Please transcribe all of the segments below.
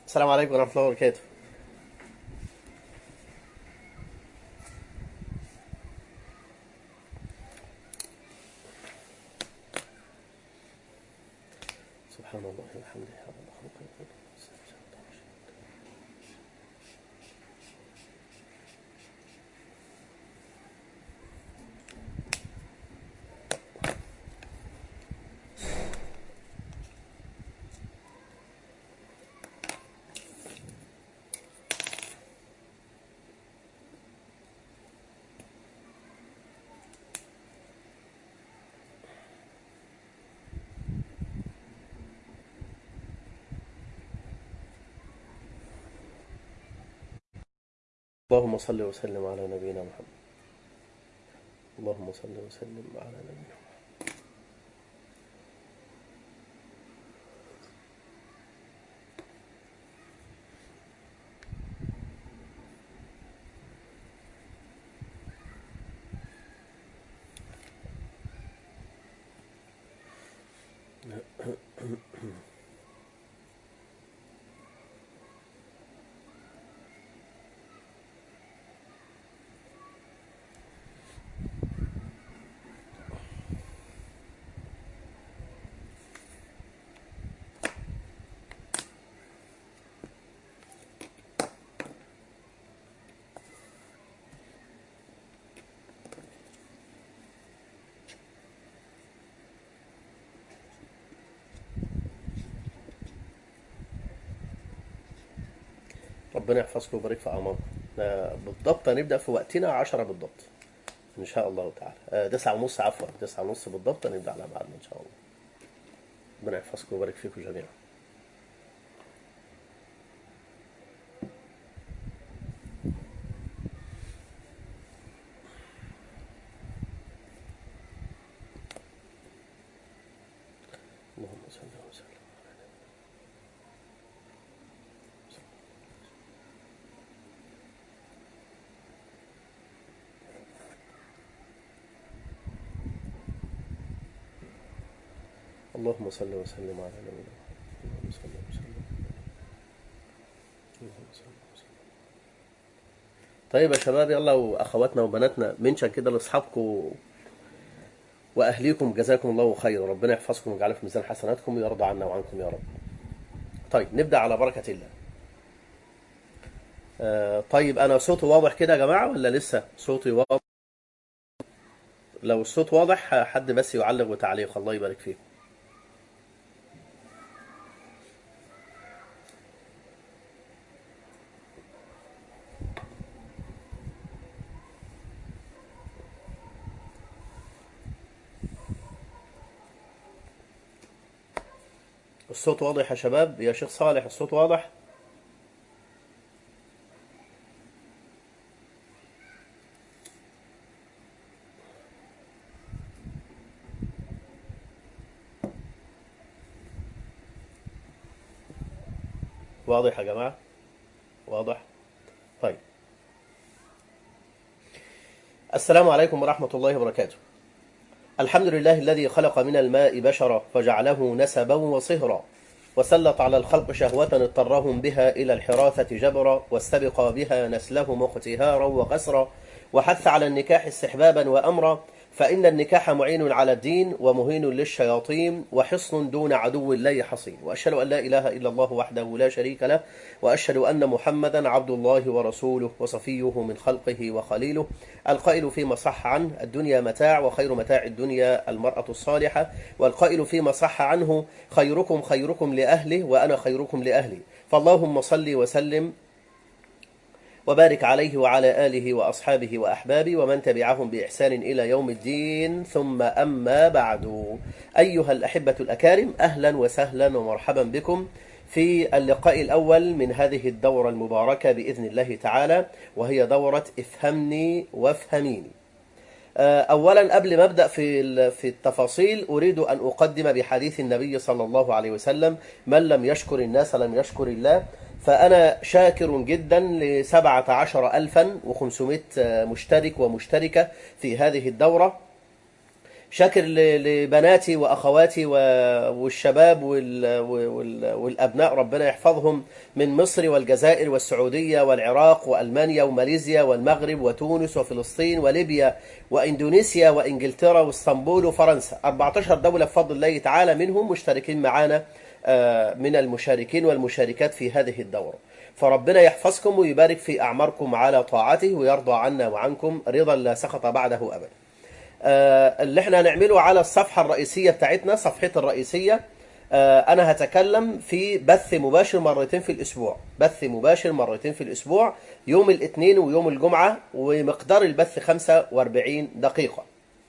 السلام عليكم ورحمة الله وبركاته سبحان الله وبحمده عدد خلقه اللهم صل وسلم على نبينا محمد اللهم صل وسلم على نبينا محمد ربنا يحفظكم ويبارك في اعماركم آه، بالضبط هنبدا في وقتنا 10 بالضبط ان شاء الله تعالى آه، تسعة ونص عفوا تسعة ونص بالضبط هنبدا على ميعادنا ان شاء الله ربنا يحفظكم ويبارك فيكم جميعا اللهم صل وسلم اللهم صل وسلم على نبينا محمد اللهم صل وسلم اللهم صل وسلم طيب يا شباب يلا واخواتنا وبناتنا منشن كده لاصحابكم واهليكم جزاكم الله خيرا ربنا يحفظكم ويجعله في ميزان حسناتكم ويرضى عنا وعنكم يا رب طيب نبدا على بركه الله آه طيب انا صوتي واضح كده يا جماعه ولا لسه صوتي واضح لو الصوت واضح حد بس يعلق وتعليق الله يبارك فيكم الصوت واضح يا شباب يا شيخ صالح الصوت واضح واضح يا جماعة واضح طيب السلام عليكم ورحمة الله وبركاته الحمد لله الذي خلق من الماء بشرا فجعله نسبا وصهرا وسلط على الخلق شهوة اضطرهم بها إلى الحراثة جبرا واستبق بها نسلهم اختهارا وقسرا وحث على النكاح استحبابا وأمرا فإن النكاح معين على الدين ومهين للشياطين وحصن دون عدو الله حصين وأشهد أن لا إله إلا الله وحده لا شريك له وأشهد أن محمدا عبد الله ورسوله وصفيه من خلقه وخليله القائل فيما صح عنه الدنيا متاع وخير متاع الدنيا المرأة الصالحة والقائل فيما صح عنه خيركم خيركم لأهله وأنا خيركم لأهلي فاللهم صل وسلم وبارك عليه وعلى آله وأصحابه وأحبابه ومن تبعهم بإحسان إلى يوم الدين ثم أما بعد أيها الأحبة الأكارم أهلا وسهلا ومرحبا بكم في اللقاء الأول من هذه الدورة المباركة بإذن الله تعالى وهي دورة افهمني وافهميني أولا قبل ما أبدأ في في التفاصيل أريد أن أقدم بحديث النبي صلى الله عليه وسلم من لم يشكر الناس لم يشكر الله فأنا شاكر جدا لسبعة عشر ألفا وخمسمائة مشترك ومشتركة في هذه الدورة شاكر ل- لبناتي وأخواتي و- والشباب وال- وال- والأبناء ربنا يحفظهم من مصر والجزائر والسعودية والعراق وألمانيا وماليزيا والمغرب وتونس وفلسطين وليبيا وإندونيسيا وإنجلترا واسطنبول وفرنسا 14 دولة بفضل الله تعالى منهم مشتركين معنا آه، من المشاركين والمشاركات في هذه الدورة فربنا يحفظكم ويبارك في أعماركم على طاعته ويرضى عنا وعنكم رضا لا سخط بعده أبدا آه، اللي احنا هنعمله على الصفحة الرئيسية بتاعتنا صفحتي الرئيسية آه، أنا هتكلم في بث مباشر مرتين في الأسبوع بث مباشر مرتين في الأسبوع يوم الاثنين ويوم الجمعة ومقدار البث 45 دقيقة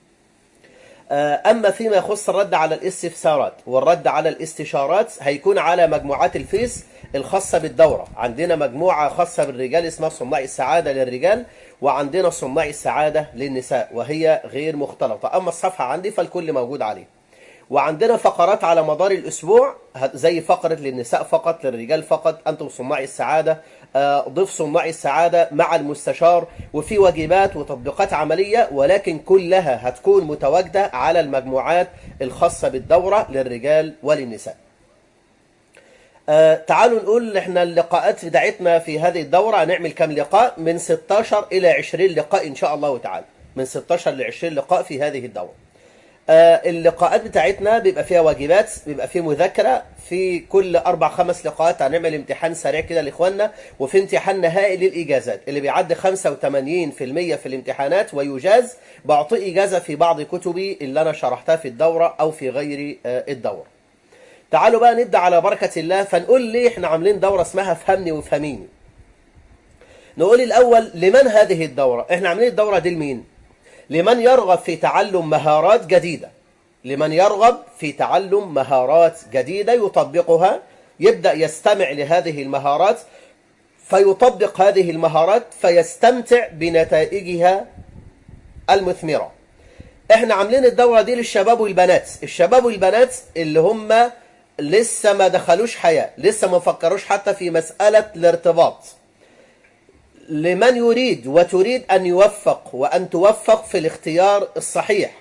أما فيما يخص الرد على الاستفسارات والرد على الاستشارات هيكون على مجموعات الفيس الخاصة بالدورة عندنا مجموعة خاصة بالرجال اسمها صناع السعادة للرجال وعندنا صناع السعادة للنساء وهي غير مختلطة أما الصفحة عندي فالكل موجود عليه وعندنا فقرات على مدار الأسبوع هت- زي فقرة للنساء فقط للرجال فقط أنتم صناع السعادة آه، ضيف صناع السعادة مع المستشار وفي واجبات وتطبيقات عملية ولكن كلها هتكون متواجدة على المجموعات الخاصة بالدورة للرجال وللنساء آه، تعالوا نقول احنا اللقاءات بتاعتنا في هذه الدورة هنعمل كام لقاء من 16 إلى 20 لقاء إن شاء الله تعالى من 16 ل 20 لقاء في هذه الدورة آه، اللقاءات بتاعتنا بيبقى فيها واجبات بيبقى فيه مذاكرة في كل أربع خمس لقاءات هنعمل امتحان سريع كده لإخواننا وفي امتحان نهائي للإجازات اللي بيعدي 85% في الامتحانات ويجاز بعطي إجازة في بعض كتبي اللي أنا شرحتها في الدورة أو في غير آه، الدورة تعالوا بقى نبدأ على بركة الله فنقول ليه احنا عاملين دورة اسمها فهمني وفهميني نقول الأول لمن هذه الدورة احنا عاملين الدورة دي لمين لمن يرغب في تعلم مهارات جديدة لمن يرغب في تعلم مهارات جديدة يطبقها يبدأ يستمع لهذه المهارات فيطبق هذه المهارات فيستمتع بنتائجها المثمرة احنا عاملين الدورة دي للشباب والبنات الشباب والبنات اللي هم لسه ما دخلوش حياة لسه ما فكروش حتى في مسألة الارتباط لمن يريد وتريد أن يوفق وأن توفق في الاختيار الصحيح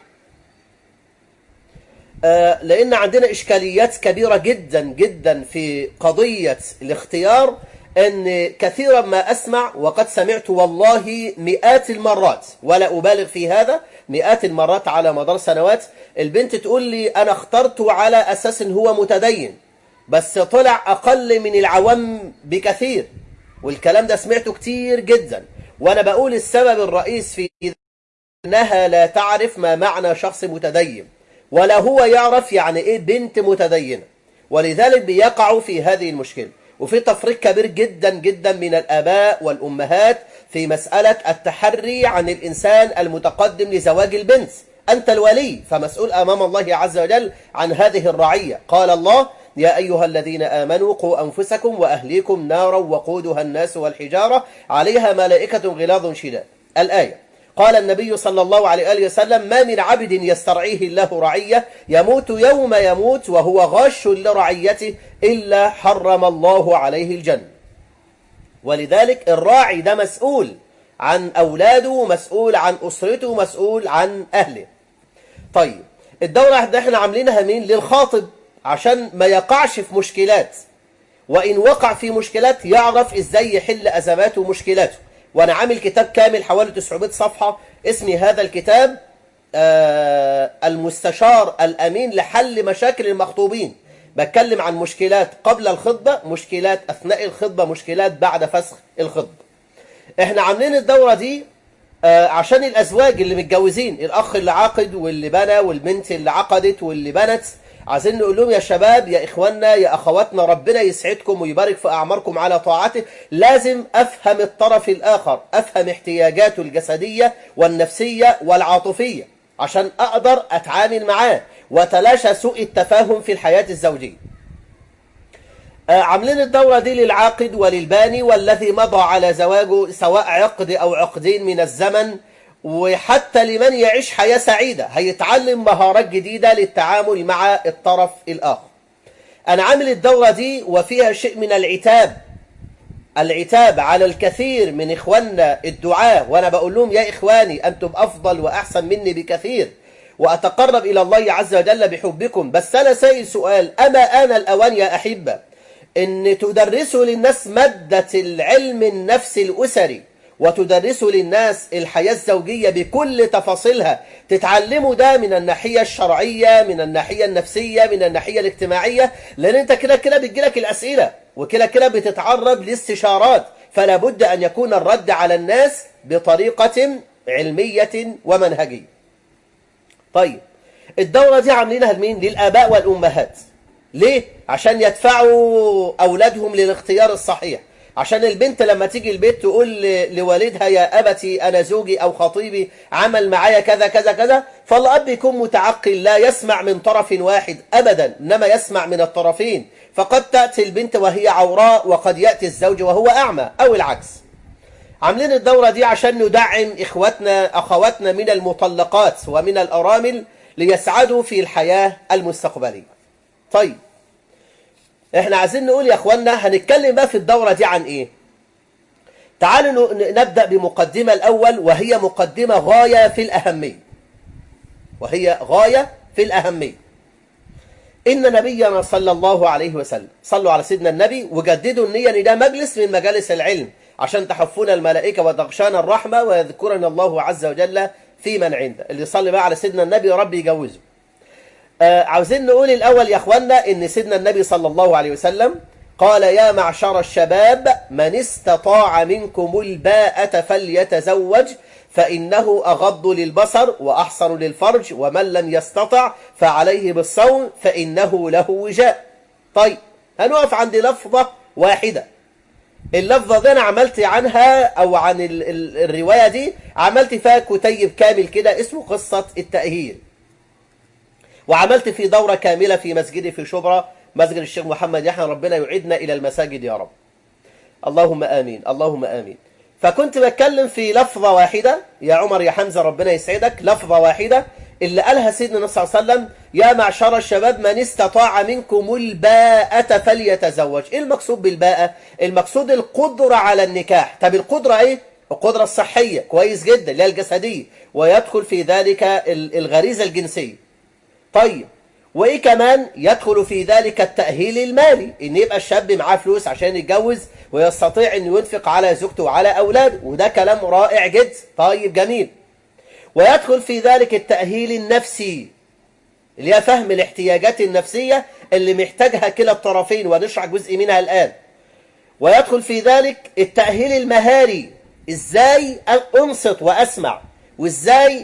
آه، لأن عندنا إشكاليات كبيرة جدا جدا في قضية الاختيار أن كثيرا ما أسمع وقد سمعت والله مئات المرات ولا أبالغ في هذا مئات المرات على مدار سنوات البنت تقول لي أنا اخترته على أساس إن هو متدين بس طلع أقل من العوام بكثير والكلام ده سمعته كتير جدا وأنا بقول السبب الرئيس في انها لا تعرف ما معنى شخص متدين ولا هو يعرف يعني ايه بنت متدينه ولذلك بيقعوا في هذه المشكله وفي تفريق كبير جدا جدا من الاباء والامهات في مساله التحري عن الانسان المتقدم لزواج البنت انت الولي فمسؤول امام الله عز وجل عن هذه الرعيه قال الله يا أيها الذين آمنوا قوا أنفسكم وأهليكم نارا وقودها الناس والحجارة عليها ملائكة غلاظ شداد الآية قال النبي صلى الله عليه وآله وسلم ما من عبد يسترعيه الله رعية يموت يوم يموت وهو غاش لرعيته إلا حرم الله عليه الجنة ولذلك الراعي ده مسؤول عن أولاده مسؤول عن أسرته مسؤول عن أهله طيب الدورة ده احنا عاملينها مين للخاطب عشان ما يقعش في مشكلات وإن وقع في مشكلات يعرف إزاي يحل أزماته ومشكلاته وأنا عامل كتاب كامل حوالي 900 صفحة اسمي هذا الكتاب آه المستشار الأمين لحل مشاكل المخطوبين بتكلم عن مشكلات قبل الخطبة مشكلات أثناء الخطبة مشكلات بعد فسخ الخطبة احنا عاملين الدورة دي آه عشان الأزواج اللي متجوزين الأخ اللي عاقد واللي بنى والبنت اللي عقدت واللي بنت عايزين نقول لهم يا شباب يا إخواننا يا أخواتنا ربنا يسعدكم ويبارك في أعماركم على طاعته لازم أفهم الطرف الآخر أفهم احتياجاته الجسدية والنفسية والعاطفية عشان أقدر أتعامل معاه وتلاشى سوء التفاهم في الحياة الزوجية عاملين الدورة دي للعاقد وللباني والذي مضى على زواجه سواء عقد أو عقدين من الزمن وحتى لمن يعيش حياة سعيدة هيتعلم مهارات جديدة للتعامل مع الطرف الآخر أنا عامل الدورة دي وفيها شيء من العتاب العتاب على الكثير من إخواننا الدعاة وأنا بقول لهم يا إخواني أنتم أفضل وأحسن مني بكثير وأتقرب إلى الله عز وجل بحبكم بس أنا سائل سؤال أما آن الأوان يا أحبة أن تدرسوا للناس مادة العلم النفسي الأسري وتدرسوا للناس الحياة الزوجية بكل تفاصيلها تتعلموا ده من الناحية الشرعية من الناحية النفسية من الناحية الاجتماعية لأن أنت كده كده بتجيلك الأسئلة وكده كده بتتعرض لاستشارات فلا بد أن يكون الرد على الناس بطريقة علمية ومنهجية طيب الدورة دي عاملينها لمين؟ للآباء والأمهات ليه؟ عشان يدفعوا أولادهم للاختيار الصحيح عشان البنت لما تيجي البيت تقول لوالدها يا أبتي أنا زوجي أو خطيبي عمل معايا كذا كذا كذا فالأب يكون متعقل لا يسمع من طرف واحد أبدا إنما يسمع من الطرفين فقد تأتي البنت وهي عوراء وقد يأتي الزوج وهو أعمى أو العكس عاملين الدورة دي عشان ندعم إخواتنا أخواتنا من المطلقات ومن الأرامل ليسعدوا في الحياة المستقبلية طيب احنا عايزين نقول يا اخوانا هنتكلم بقى في الدورة دي عن ايه تعالوا نبدأ بمقدمة الأول وهي مقدمة غاية في الأهمية وهي غاية في الأهمية إن نبينا صلى الله عليه وسلم صلوا على سيدنا النبي وجددوا النية إن ده مجلس من مجالس العلم عشان تحفون الملائكة وتغشانا الرحمة ويذكرنا الله عز وجل في من عنده اللي يصلي بقى على سيدنا النبي ربي يجوزه آه عاوزين نقول الأول يا أخوانا إن سيدنا النبي صلى الله عليه وسلم قال يا معشر الشباب من استطاع منكم الباءة فليتزوج فإنه أغض للبصر وأحصن للفرج ومن لم يستطع فعليه بالصوم فإنه له وجاء طيب هنقف عند لفظة واحدة اللفظة دي أنا عملت عنها أو عن ال ال الرواية دي عملت فيها كتيب كامل كده اسمه قصة التأهيل وعملت في دورة كاملة في مسجدي في شبرا مسجد الشيخ محمد يحيى ربنا يعيدنا إلى المساجد يا رب اللهم آمين اللهم آمين فكنت بتكلم في لفظة واحدة يا عمر يا حمزة ربنا يسعدك لفظة واحدة اللي قالها سيدنا النبي صلى الله عليه وسلم يا معشر الشباب من استطاع منكم الباءة فليتزوج ايه المقصود بالباءة المقصود القدرة على النكاح طب القدرة ايه القدرة الصحية كويس جدا اللي هي الجسدية ويدخل في ذلك الغريزة الجنسية طيب وايه كمان يدخل في ذلك التأهيل المالي ان يبقى الشاب معاه فلوس عشان يتجوز ويستطيع ان ينفق على زوجته وعلى اولاده وده كلام رائع جدا طيب جميل ويدخل في ذلك التأهيل النفسي اللي هي فهم الاحتياجات النفسية اللي محتاجها كلا الطرفين ونشرح جزء منها الآن ويدخل في ذلك التأهيل المهاري ازاي انصت واسمع وازاي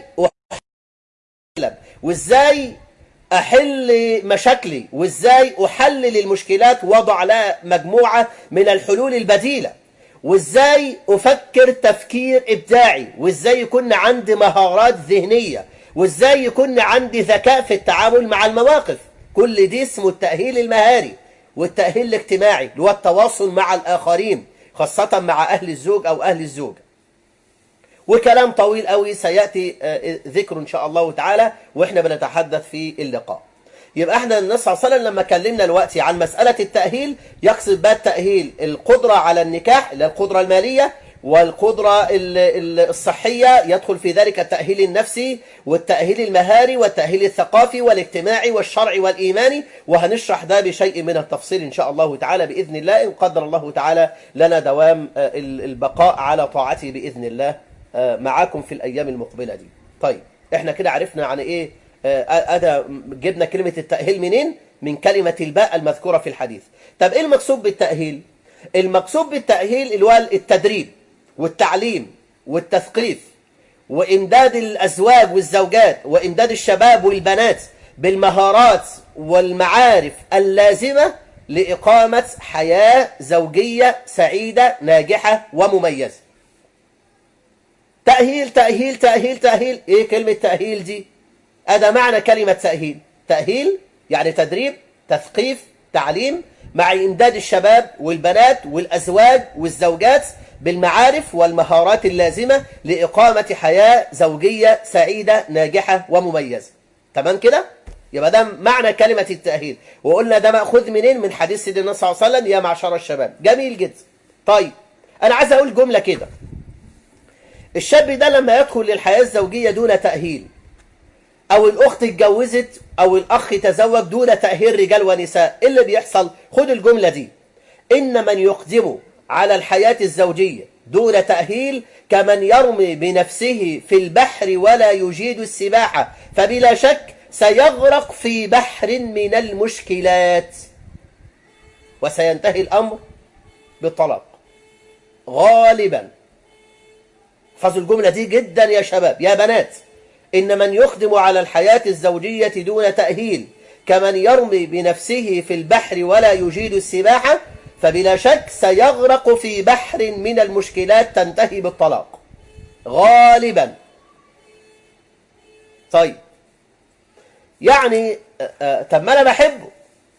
احلم وازاي احل مشاكلي وازاي احلل المشكلات وضع لها مجموعة من الحلول البديلة وازاي افكر تفكير ابداعي وازاي يكون عندي مهارات ذهنية وازاي يكون عندي ذكاء في التعامل مع المواقف كل دي اسمه التأهيل المهاري والتأهيل الاجتماعي اللي هو التواصل مع الآخرين خاصة مع أهل الزوج أو أهل الزوجة وكلام طويل قوي سيأتي ذكره إن شاء الله تعالى وإحنا بنتحدث في اللقاء يبقى احنا النبي صلى الله عليه وسلم لما كلمنا الوقت عن مسألة التأهيل يقصد بها التأهيل القدرة على النكاح اللي القدرة المالية والقدرة الصحية يدخل في ذلك التأهيل النفسي والتأهيل المهاري والتأهيل الثقافي والاجتماعي والشرعي والإيماني وهنشرح ده بشيء من التفصيل إن شاء الله تعالى بإذن الله إن قدر الله تعالى لنا دوام البقاء على طاعته بإذن الله معاكم في الأيام المقبلة دي طيب احنا كده عرفنا عن إيه أدا جبنا كلمة التأهيل منين من كلمة الباء المذكورة في الحديث طب إيه المقصود بالتأهيل المقصود بالتأهيل اللي هو التدريب والتعليم والتثقيف وإمداد الأزواج والزوجات وإمداد الشباب والبنات بالمهارات والمعارف اللازمة لإقامة حياة زوجية سعيدة ناجحة ومميزة تأهيل تأهيل تأهيل تأهيل إيه كلمة تأهيل دي هذا معنى كلمة تأهيل تأهيل يعني تدريب تثقيف تعليم مع إمداد الشباب والبنات والأزواج والزوجات بالمعارف والمهارات اللازمة لإقامة حياة زوجية سعيدة ناجحة ومميزة تمام كده؟ يبقى ده معنى كلمة التأهيل وقلنا ده مأخوذ منين من حديث سيدنا النبي صلى الله عليه وسلم يا معشر الشباب جميل جدا طيب أنا عايز أقول جملة كده الشاب ده لما يدخل للحياة الزوجية دون تأهيل او الاخت اتجوزت او الاخ تزوج دون تأهيل رجال ونساء ايه اللي بيحصل خد الجملة دي ان من يقدم على الحياة الزوجية دون تأهيل كمن يرمي بنفسه في البحر ولا يجيد السباحة فبلا شك سيغرق في بحر من المشكلات وسينتهي الأمر بالطلاق غالبا احفظوا الجملة دي جدا يا شباب يا بنات إن من يخدم على الحياة الزوجية دون تأهيل كمن يرمي بنفسه في البحر ولا يجيد السباحة فبلا شك سيغرق في بحر من المشكلات تنتهي بالطلاق غالبا طيب يعني طب ما أنا بحبه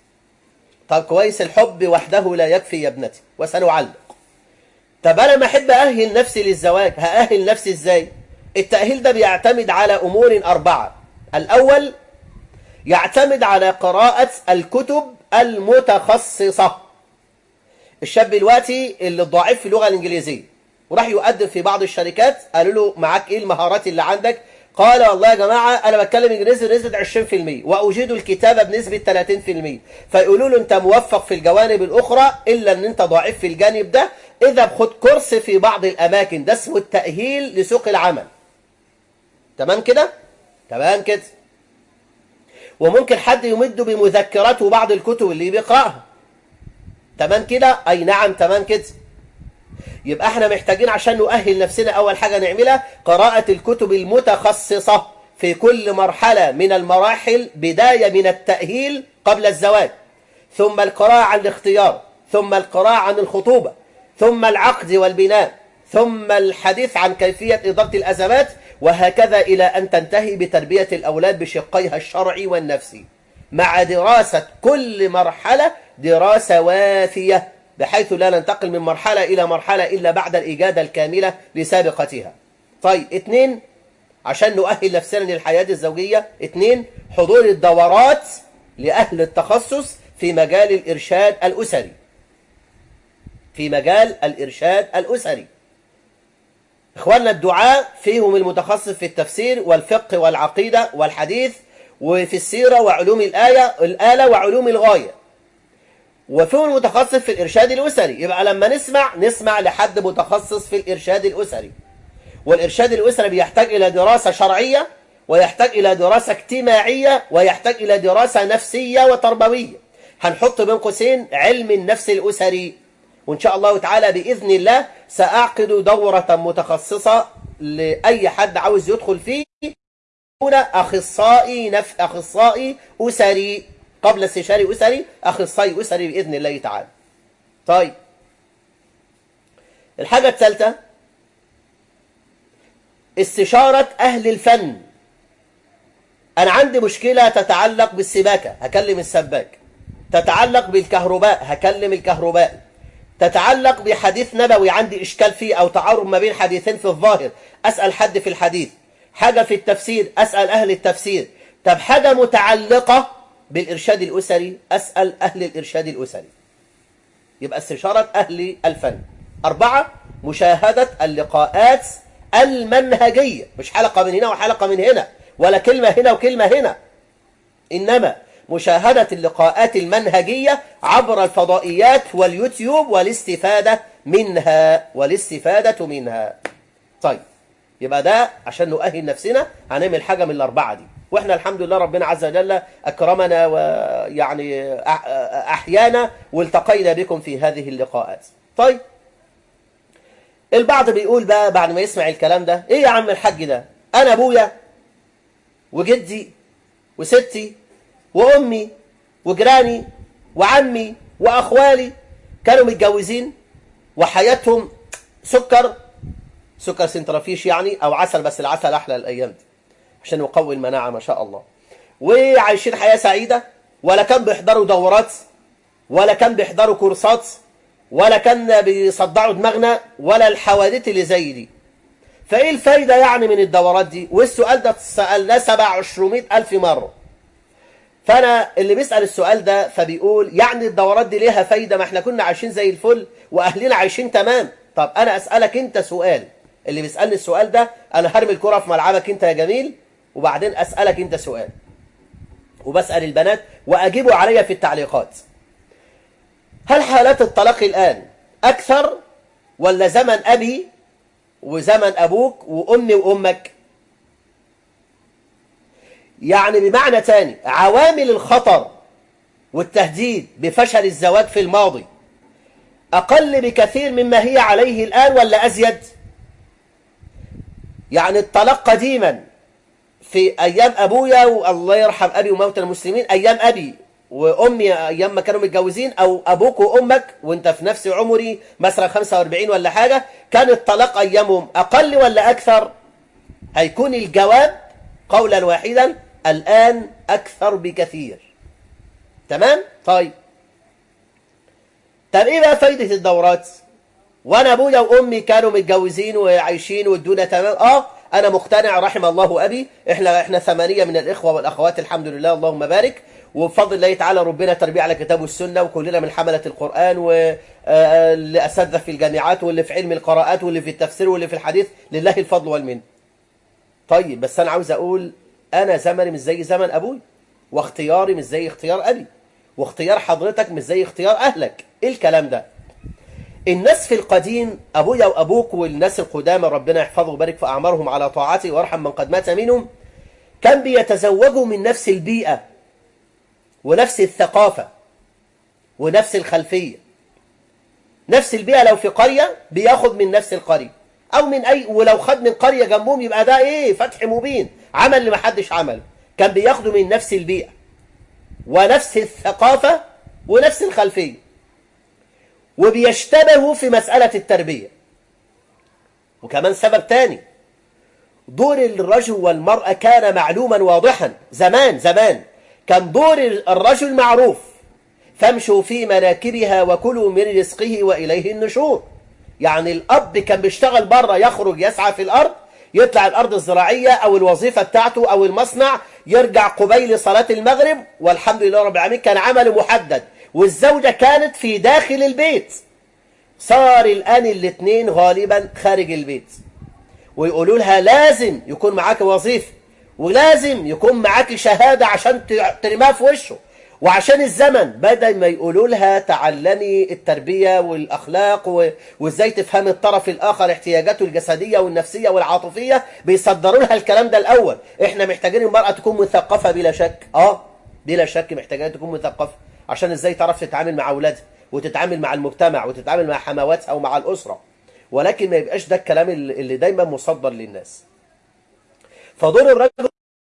طب كويس الحب وحده لا يكفي يا ابنتي وسنعلق طب أنا ما أحب أهل نفسي للزواج هأهل نفسي إزاي التأهيل ده بيعتمد على أمور أربعة الأول يعتمد على قراءة الكتب المتخصصة الشاب دلوقتي اللي ضعيف في اللغة الإنجليزية وراح يقدم في بعض الشركات قالوا له معاك إيه المهارات اللي عندك قال والله يا جماعة أنا بتكلم إنجليزي بنسبة 20% وأجيد الكتابة بنسبة 30% فيقولوا له أنت موفق في الجوانب الأخرى إلا أن أنت ضعيف في الجانب ده إذا بخد كورس في بعض الأماكن ده اسمه التأهيل لسوق العمل تمام كده؟ تمام كده وممكن حد يمد بمذكراته بعض الكتب اللي بيقرأها تمام كده؟ أي نعم تمام كده يبقى احنا محتاجين عشان نؤهل نفسنا أول حاجة نعملها قراءة الكتب المتخصصة في كل مرحلة من المراحل بداية من التأهيل قبل الزواج ثم القراءة عن الاختيار ثم القراءة عن الخطوبة ثم العقد والبناء ثم الحديث عن كيفية إدارة الأزمات وهكذا إلى أن تنتهي بتربية الأولاد بشقيها الشرعي والنفسي مع دراسة كل مرحلة دراسة وافية بحيث لا ننتقل من مرحلة إلى مرحلة إلا بعد الإجادة الكاملة لسابقتها طيب اتنين عشان نؤهل نفسنا للحياة الزوجية اتنين حضور الدورات لأهل التخصص في مجال الإرشاد الأسري في مجال الإرشاد الأسري إخواننا الدعاء فيهم المتخصص في التفسير والفقه والعقيدة والحديث وفي السيرة وعلوم الآية الآلة وعلوم الغاية وفيهم المتخصص في الإرشاد الأسري يبقى لما نسمع نسمع لحد متخصص في الإرشاد الأسري والإرشاد الأسري بيحتاج إلى دراسة شرعية ويحتاج إلى دراسة اجتماعية ويحتاج إلى دراسة نفسية وتربوية هنحط بين قوسين علم النفس الأسري وإن شاء الله تعالى بإذن الله سأعقد دورة متخصصة لأي حد عاوز يدخل فيه هنا أخصائي نف أخصائي أسري قبل استشاري أسري أخصائي أسري بإذن الله تعالى طيب الحاجة الثالثة استشارة أهل الفن أنا عندي مشكلة تتعلق بالسباكة هكلم السباك تتعلق بالكهرباء هكلم الكهرباء تتعلق بحديث نبوي عندي إشكال فيه أو تعارض ما بين حديثين في الظاهر أسأل حد في الحديث حاجة في التفسير أسأل أهل التفسير طب حاجة متعلقة بالإرشاد الأسري أسأل أهل الإرشاد الأسري يبقى استشارة أهل الفن أربعة مشاهدة اللقاءات المنهجية مش حلقة من هنا وحلقة من هنا ولا كلمة هنا وكلمة هنا إنما مشاهدة اللقاءات المنهجية عبر الفضائيات واليوتيوب والاستفادة منها والاستفادة منها طيب يبقى ده عشان نؤهل نفسنا هنعمل حاجة من الأربعة دي وإحنا الحمد لله ربنا عز وجل أكرمنا ويعني أحيانا والتقينا بكم في هذه اللقاءات طيب البعض بيقول بقى بعد ما يسمع الكلام ده إيه يا عم الحاج ده أنا أبويا وجدي وستي وأمي وجيراني وعمي وأخوالي كانوا متجوزين وحياتهم سكر سكر سنترافيش يعني أو عسل بس العسل أحلى الأيام دي عشان يقوي المناعة ما شاء الله وعايشين حياة سعيدة ولا كان بيحضروا دورات ولا كان بيحضروا كورسات ولا كان بيصدعوا دماغنا ولا الحوادث اللي زي دي فايه الفايدة يعني من الدورات دي والسؤال ده سألناه سبع عشرمائة ألف مرة فأنا اللي بيسأل السؤال ده فبيقول يعني الدورات دي ليها فايدة ما احنا كنا عايشين زي الفل وأهلنا عايشين تمام طب أنا أسألك أنت سؤال اللي بيسألني السؤال ده أنا هرمي الكرة في ملعبك أنت يا جميل وبعدين أسألك أنت سؤال وبسأل البنات وأجيبوا عليا في التعليقات هل حالات الطلاق الآن أكثر ولا زمن أبي وزمن أبوك وأمي وأمك يعني بمعنى تاني عوامل الخطر والتهديد بفشل الزواج في الماضي أقل بكثير مما هي عليه الآن ولا أزيد يعني الطلاق قديما في أيام أبويا والله يرحم أبي وموتى المسلمين أيام أبي وأمي أيام ما كانوا متجوزين أو أبوك وأمك وأنت في نفس عمري مثلا 45 ولا حاجة كان الطلاق أيامهم أقل ولا أكثر هيكون الجواب قولا واحدا الآن أكثر بكثير تمام طيب طب إيه بقى فايدة الدورات وأنا أبويا وأمي كانوا متجوزين وعايشين والدنيا تمام آه أنا مقتنع رحم الله أبي إحنا إحنا ثمانية من الإخوة والأخوات الحمد لله اللهم بارك وبفضل الله تعالى ربنا تربية على كتاب والسنة وكلنا من حملة القرآن واللي أساتذة في الجامعات واللي في علم القراءات واللي في التفسير واللي في الحديث لله الفضل والمن طيب بس أنا عاوز أقول أنا زمني مش زي زمن أبوي واختياري مش زي اختيار أبي واختيار حضرتك مش زي اختيار أهلك إيه الكلام ده الناس في القديم أبويا وأبوك والناس القدامى ربنا يحفظه ويبارك في أعمارهم على طاعته وارحم من قد مات منهم كان بيتزوجوا من نفس البيئة ونفس الثقافة ونفس الخلفية نفس البيئة لو في قرية بياخد من نفس القرية أو من أي ولو خد من قرية جنبهم يبقى ده إيه فتح مبين عمل اللي محدش عمله كان بياخدوا من نفس البيئة ونفس الثقافة ونفس الخلفية وبيشتبهوا في مسألة التربية وكمان سبب تاني دور الرجل والمرأة كان معلوما واضحا زمان زمان كان دور الرجل معروف فامشوا في مناكبها وكلوا من رزقه وإليه النشور يعني الأب كان بيشتغل بره يخرج يسعى في الأرض يطلع الأرض الزراعية أو الوظيفة بتاعته أو المصنع يرجع قبيل صلاة المغرب والحمد لله رب العالمين كان عمله محدد والزوجة كانت في داخل البيت صار الآن الاثنين غالبا خارج البيت ويقولوا لها لازم يكون معاك وظيفة ولازم يكون معاك شهادة عشان ترميها في وشه وعشان الزمن بدل ما يقولوا لها تعلمي التربية والأخلاق وازاي تفهمي الطرف الآخر احتياجاته الجسدية والنفسية والعاطفية بيصدروا لها الكلام ده الأول احنا محتاجين المرأة تكون مثقفة بلا شك اه بلا شك محتاجين تكون مثقفة عشان ازاي تعرف تتعامل مع أولادها وتتعامل مع المجتمع وتتعامل مع حمواتها ومع الأسرة ولكن ما يبقاش ده الكلام اللي دايما مصدر للناس فدور الرجل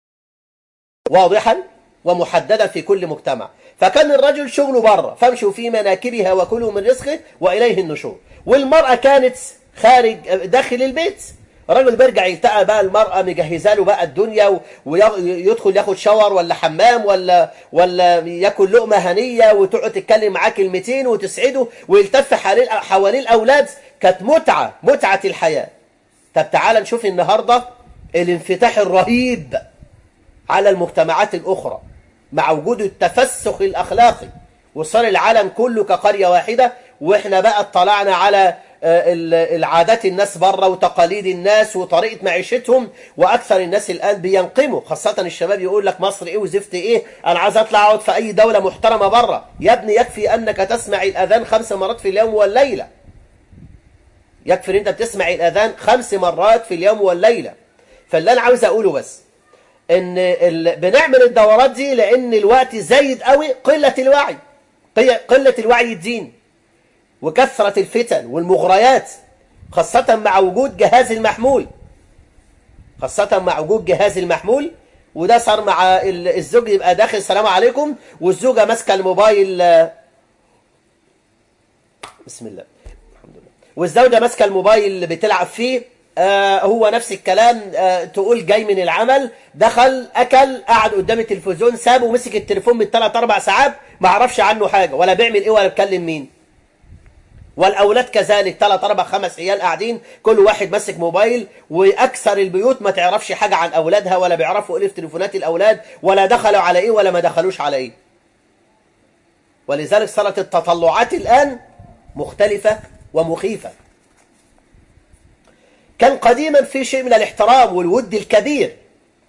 واضحا ومحددا في كل مجتمع فكان الرجل شغله بره فامشوا في مناكبها وكلوا من رزقه وإليه النشور والمرأة كانت خارج داخل البيت الراجل بيرجع يلتقى بقى المرأة مجهزة له بقى الدنيا ويدخل ياخد شاور ولا حمام ولا ولا ياكل لقمة هنية وتقعد تتكلم معاه كلمتين وتسعده ويلتف حوالين الأولاد كانت متعة متعة الحياة طب تعال نشوف النهاردة الانفتاح الرهيب على المجتمعات الأخرى مع وجود التفسخ الأخلاقي وصار العالم كله كقرية واحدة وإحنا بقى اطلعنا على العادات الناس بره وتقاليد الناس وطريقة معيشتهم وأكثر الناس الآن بينقموا خاصة الشباب يقول لك مصر إيه وزفت إيه أنا عايز أطلع أقعد في أي دولة محترمة بره يا ابني يكفي أنك تسمع الأذان خمس مرات في اليوم والليلة يكفي أنت بتسمع الأذان خمس مرات في اليوم والليلة فاللي أنا عاوز أقوله بس ان ال... بنعمل الدورات دي لان الوقت زايد قوي قلة الوعي قلة الوعي الدين وكثرة الفتن والمغريات خاصة مع وجود جهاز المحمول خاصة مع وجود جهاز المحمول وده صار مع الزوج يبقى داخل السلام عليكم والزوجة ماسكة الموبايل بسم الله الحمد لله والزوجة ماسكة الموبايل اللي بتلعب فيه آه هو نفس الكلام آه تقول جاي من العمل دخل أكل قعد قدام التلفزيون سابه ومسك التليفون من 3 4 ساعات ما عرفش عنه حاجة ولا بيعمل إيه ولا بيكلم مين والأولاد كذلك 3 4 5 عيال قاعدين كل واحد ماسك موبايل وأكثر البيوت ما تعرفش حاجة عن أولادها ولا بيعرفوا إيه في تليفونات الأولاد ولا دخلوا على إيه ولا ما دخلوش على إيه ولذلك صارت التطلعات الآن مختلفة ومخيفة كان قديما في شيء من الاحترام والود الكبير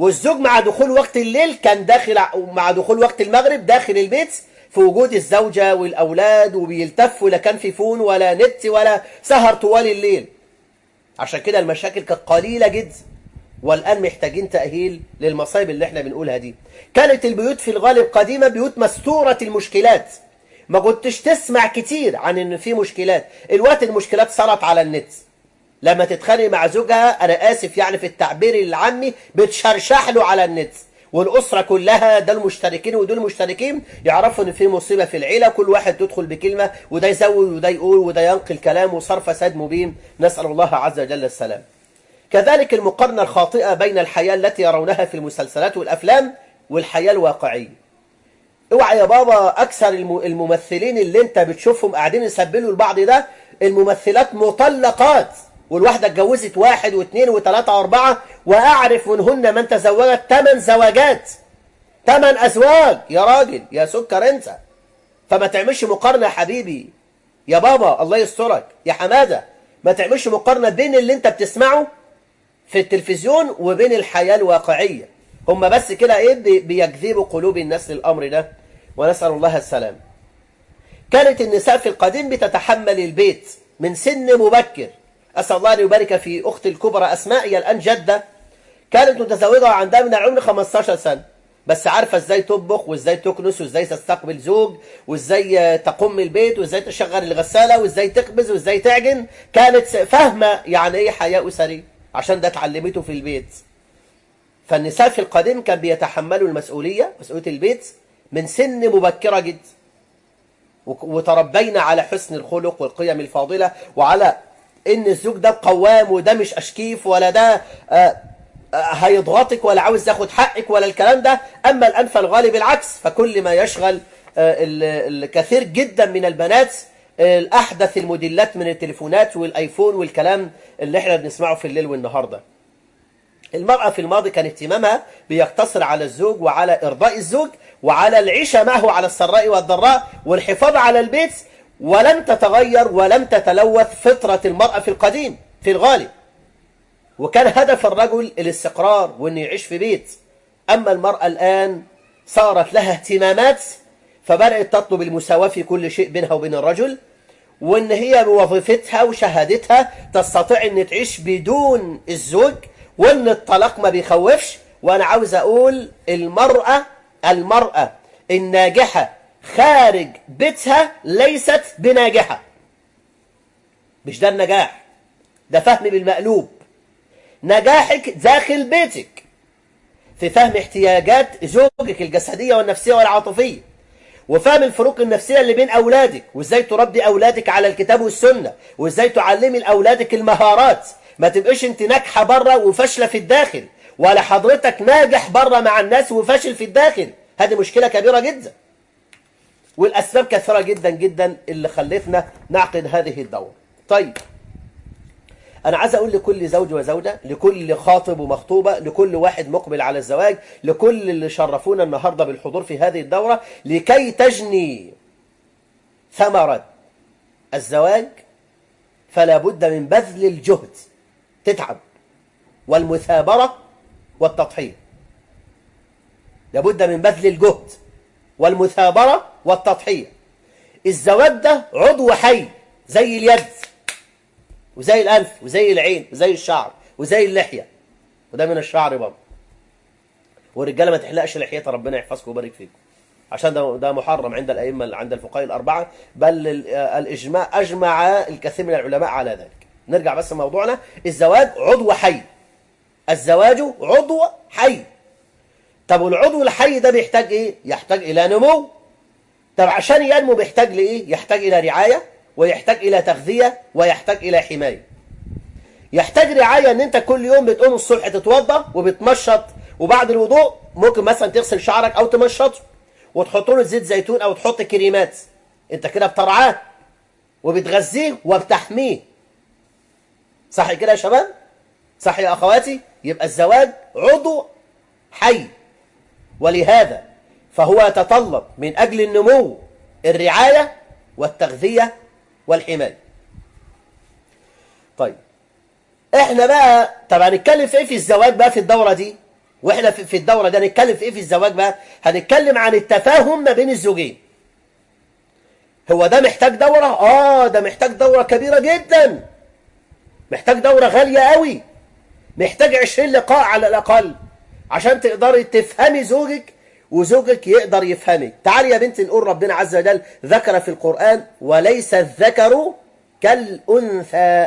والزوج مع دخول وقت الليل كان داخل مع دخول وقت المغرب داخل البيت في وجود الزوجة والأولاد وبيلتف ولا كان في فون ولا نت ولا سهر طوال الليل عشان كده المشاكل كانت قليلة جدا والآن محتاجين تأهيل للمصايب اللي احنا بنقولها دي كانت البيوت في الغالب قديمة بيوت مستورة المشكلات ما كنتش تسمع كتير عن ان في مشكلات الوقت المشكلات صارت على النت لما تتخانق مع زوجها انا اسف يعني في التعبير العامي بتشرشح له على النت والاسره كلها ده المشتركين ودول المشتركين يعرفوا ان في مصيبه في العيله كل واحد تدخل بكلمه وده يزود وده يقول وده ينقل كلام وصار فساد مبين نسال الله عز وجل السلام كذلك المقارنه الخاطئه بين الحياه التي يرونها في المسلسلات والافلام والحياه الواقعيه اوعى يا بابا اكثر الممثلين اللي انت بتشوفهم قاعدين يسبلوا لبعض ده الممثلات مطلقات والواحدة اتجوزت واحد واثنين وثلاثة واربعة واعرف منهن من تزوجت ثمان زواجات ثمان ازواج يا راجل يا سكر انت فما تعملش مقارنة يا حبيبي يا بابا الله يسترك يا حمادة ما تعملش مقارنة بين اللي انت بتسمعه في التلفزيون وبين الحياة الواقعية هم بس كده ايه بيجذبوا قلوب الناس للامر ده ونسأل الله السلام كانت النساء في القديم بتتحمل البيت من سن مبكر أسأل الله أن يبارك في أختي الكبرى أسماء هي الآن جدة كانت متزوجة وعندها من العمر 15 سنة بس عارفة ازاي تطبخ وازاي تكنس وازاي تستقبل زوج وازاي تقوم البيت وازاي تشغل الغسالة وازاي تخبز وازاي تعجن كانت فاهمة يعني ايه حياة أسرية عشان ده اتعلمته في البيت فالنساء في القديم كان بيتحملوا المسؤولية مسؤولية البيت من سن مبكرة جدا وتربينا على حسن الخلق والقيم الفاضلة وعلى ان الزوج ده قوام وده مش اشكيف ولا ده آه هيضغطك ولا عاوز ياخد حقك ولا الكلام ده اما الان فالغالب العكس فكل ما يشغل آه الكثير جدا من البنات الاحدث الموديلات من التليفونات والايفون والكلام اللي احنا بنسمعه في الليل والنهار ده المرأة في الماضي كان اهتمامها بيقتصر على الزوج وعلى إرضاء الزوج وعلى العيشة معه على السراء والضراء والحفاظ على البيت ولم تتغير ولم تتلوث فطرة المرأة في القديم في الغالب وكان هدف الرجل الاستقرار وأن يعيش في بيت أما المرأة الآن صارت لها اهتمامات فبدأت تطلب المساواة في كل شيء بينها وبين الرجل وأن هي بوظيفتها وشهادتها تستطيع أن تعيش بدون الزوج وأن الطلاق ما بيخوفش وأنا عاوز أقول المرأة المرأة الناجحة خارج بيتها ليست بناجحة مش ده النجاح ده فهم بالمقلوب نجاحك داخل بيتك في فهم احتياجات زوجك الجسدية والنفسية والعاطفية وفهم الفروق النفسية اللي بين أولادك وإزاي تربي أولادك على الكتاب والسنة وإزاي تعلمي لأولادك المهارات ما تبقيش انت ناجحة بره وفاشلة في الداخل ولا حضرتك ناجح بره مع الناس وفاشل في الداخل هذه مشكلة كبيرة جدا والأسباب كثيرة جدا جدا اللي خلتنا نعقد هذه الدورة طيب أنا عايز أقول لكل زوج وزوجة لكل خاطب ومخطوبة لكل واحد مقبل على الزواج لكل اللي شرفونا النهاردة بالحضور في هذه الدورة لكي تجني ثمرة الزواج فلا بد من بذل الجهد تتعب والمثابرة والتضحية لابد من بذل الجهد والمثابرة والتضحية الزواج ده عضو حي زي اليد وزي الأنف وزي العين وزي الشعر وزي اللحية وده من الشعر برضه والرجالة ما تحلقش لحيتها ربنا يحفظكم ويبارك فيكم عشان ده ده محرم عند الأئمة عند الفقهاء الأربعة بل الإجماع أجمع الكثير من العلماء على ذلك نرجع بس لموضوعنا الزواج عضو حي الزواج عضو حي طب والعضو الحي ده بيحتاج ايه يحتاج الى نمو طب عشان ينمو بيحتاج لايه يحتاج الى رعايه ويحتاج الى تغذيه ويحتاج الى حمايه يحتاج رعايه ان انت كل يوم بتقوم الصبح تتوضى وبتمشط وبعد الوضوء ممكن مثلا تغسل شعرك او تمشطه وتحط له زيت زيتون او تحط كريمات انت كده بترعاه وبتغذيه وبتحميه صح كده يا شباب صح يا اخواتي يبقى الزواج عضو حي ولهذا فهو يتطلب من أجل النمو الرعاية والتغذية والحماية طيب احنا بقى طبعا نتكلم في ايه في الزواج بقى في الدورة دي واحنا في الدورة دي هنتكلم في ايه في الزواج بقى هنتكلم عن التفاهم ما بين الزوجين هو ده محتاج دورة اه ده محتاج دورة كبيرة جدا محتاج دورة غالية قوي محتاج 20 لقاء على الأقل عشان تقدري تفهمي زوجك وزوجك يقدر يفهمك تعالي يا بنتي نقول ربنا عز وجل ذكر في القرآن وليس الذكر كالأنثى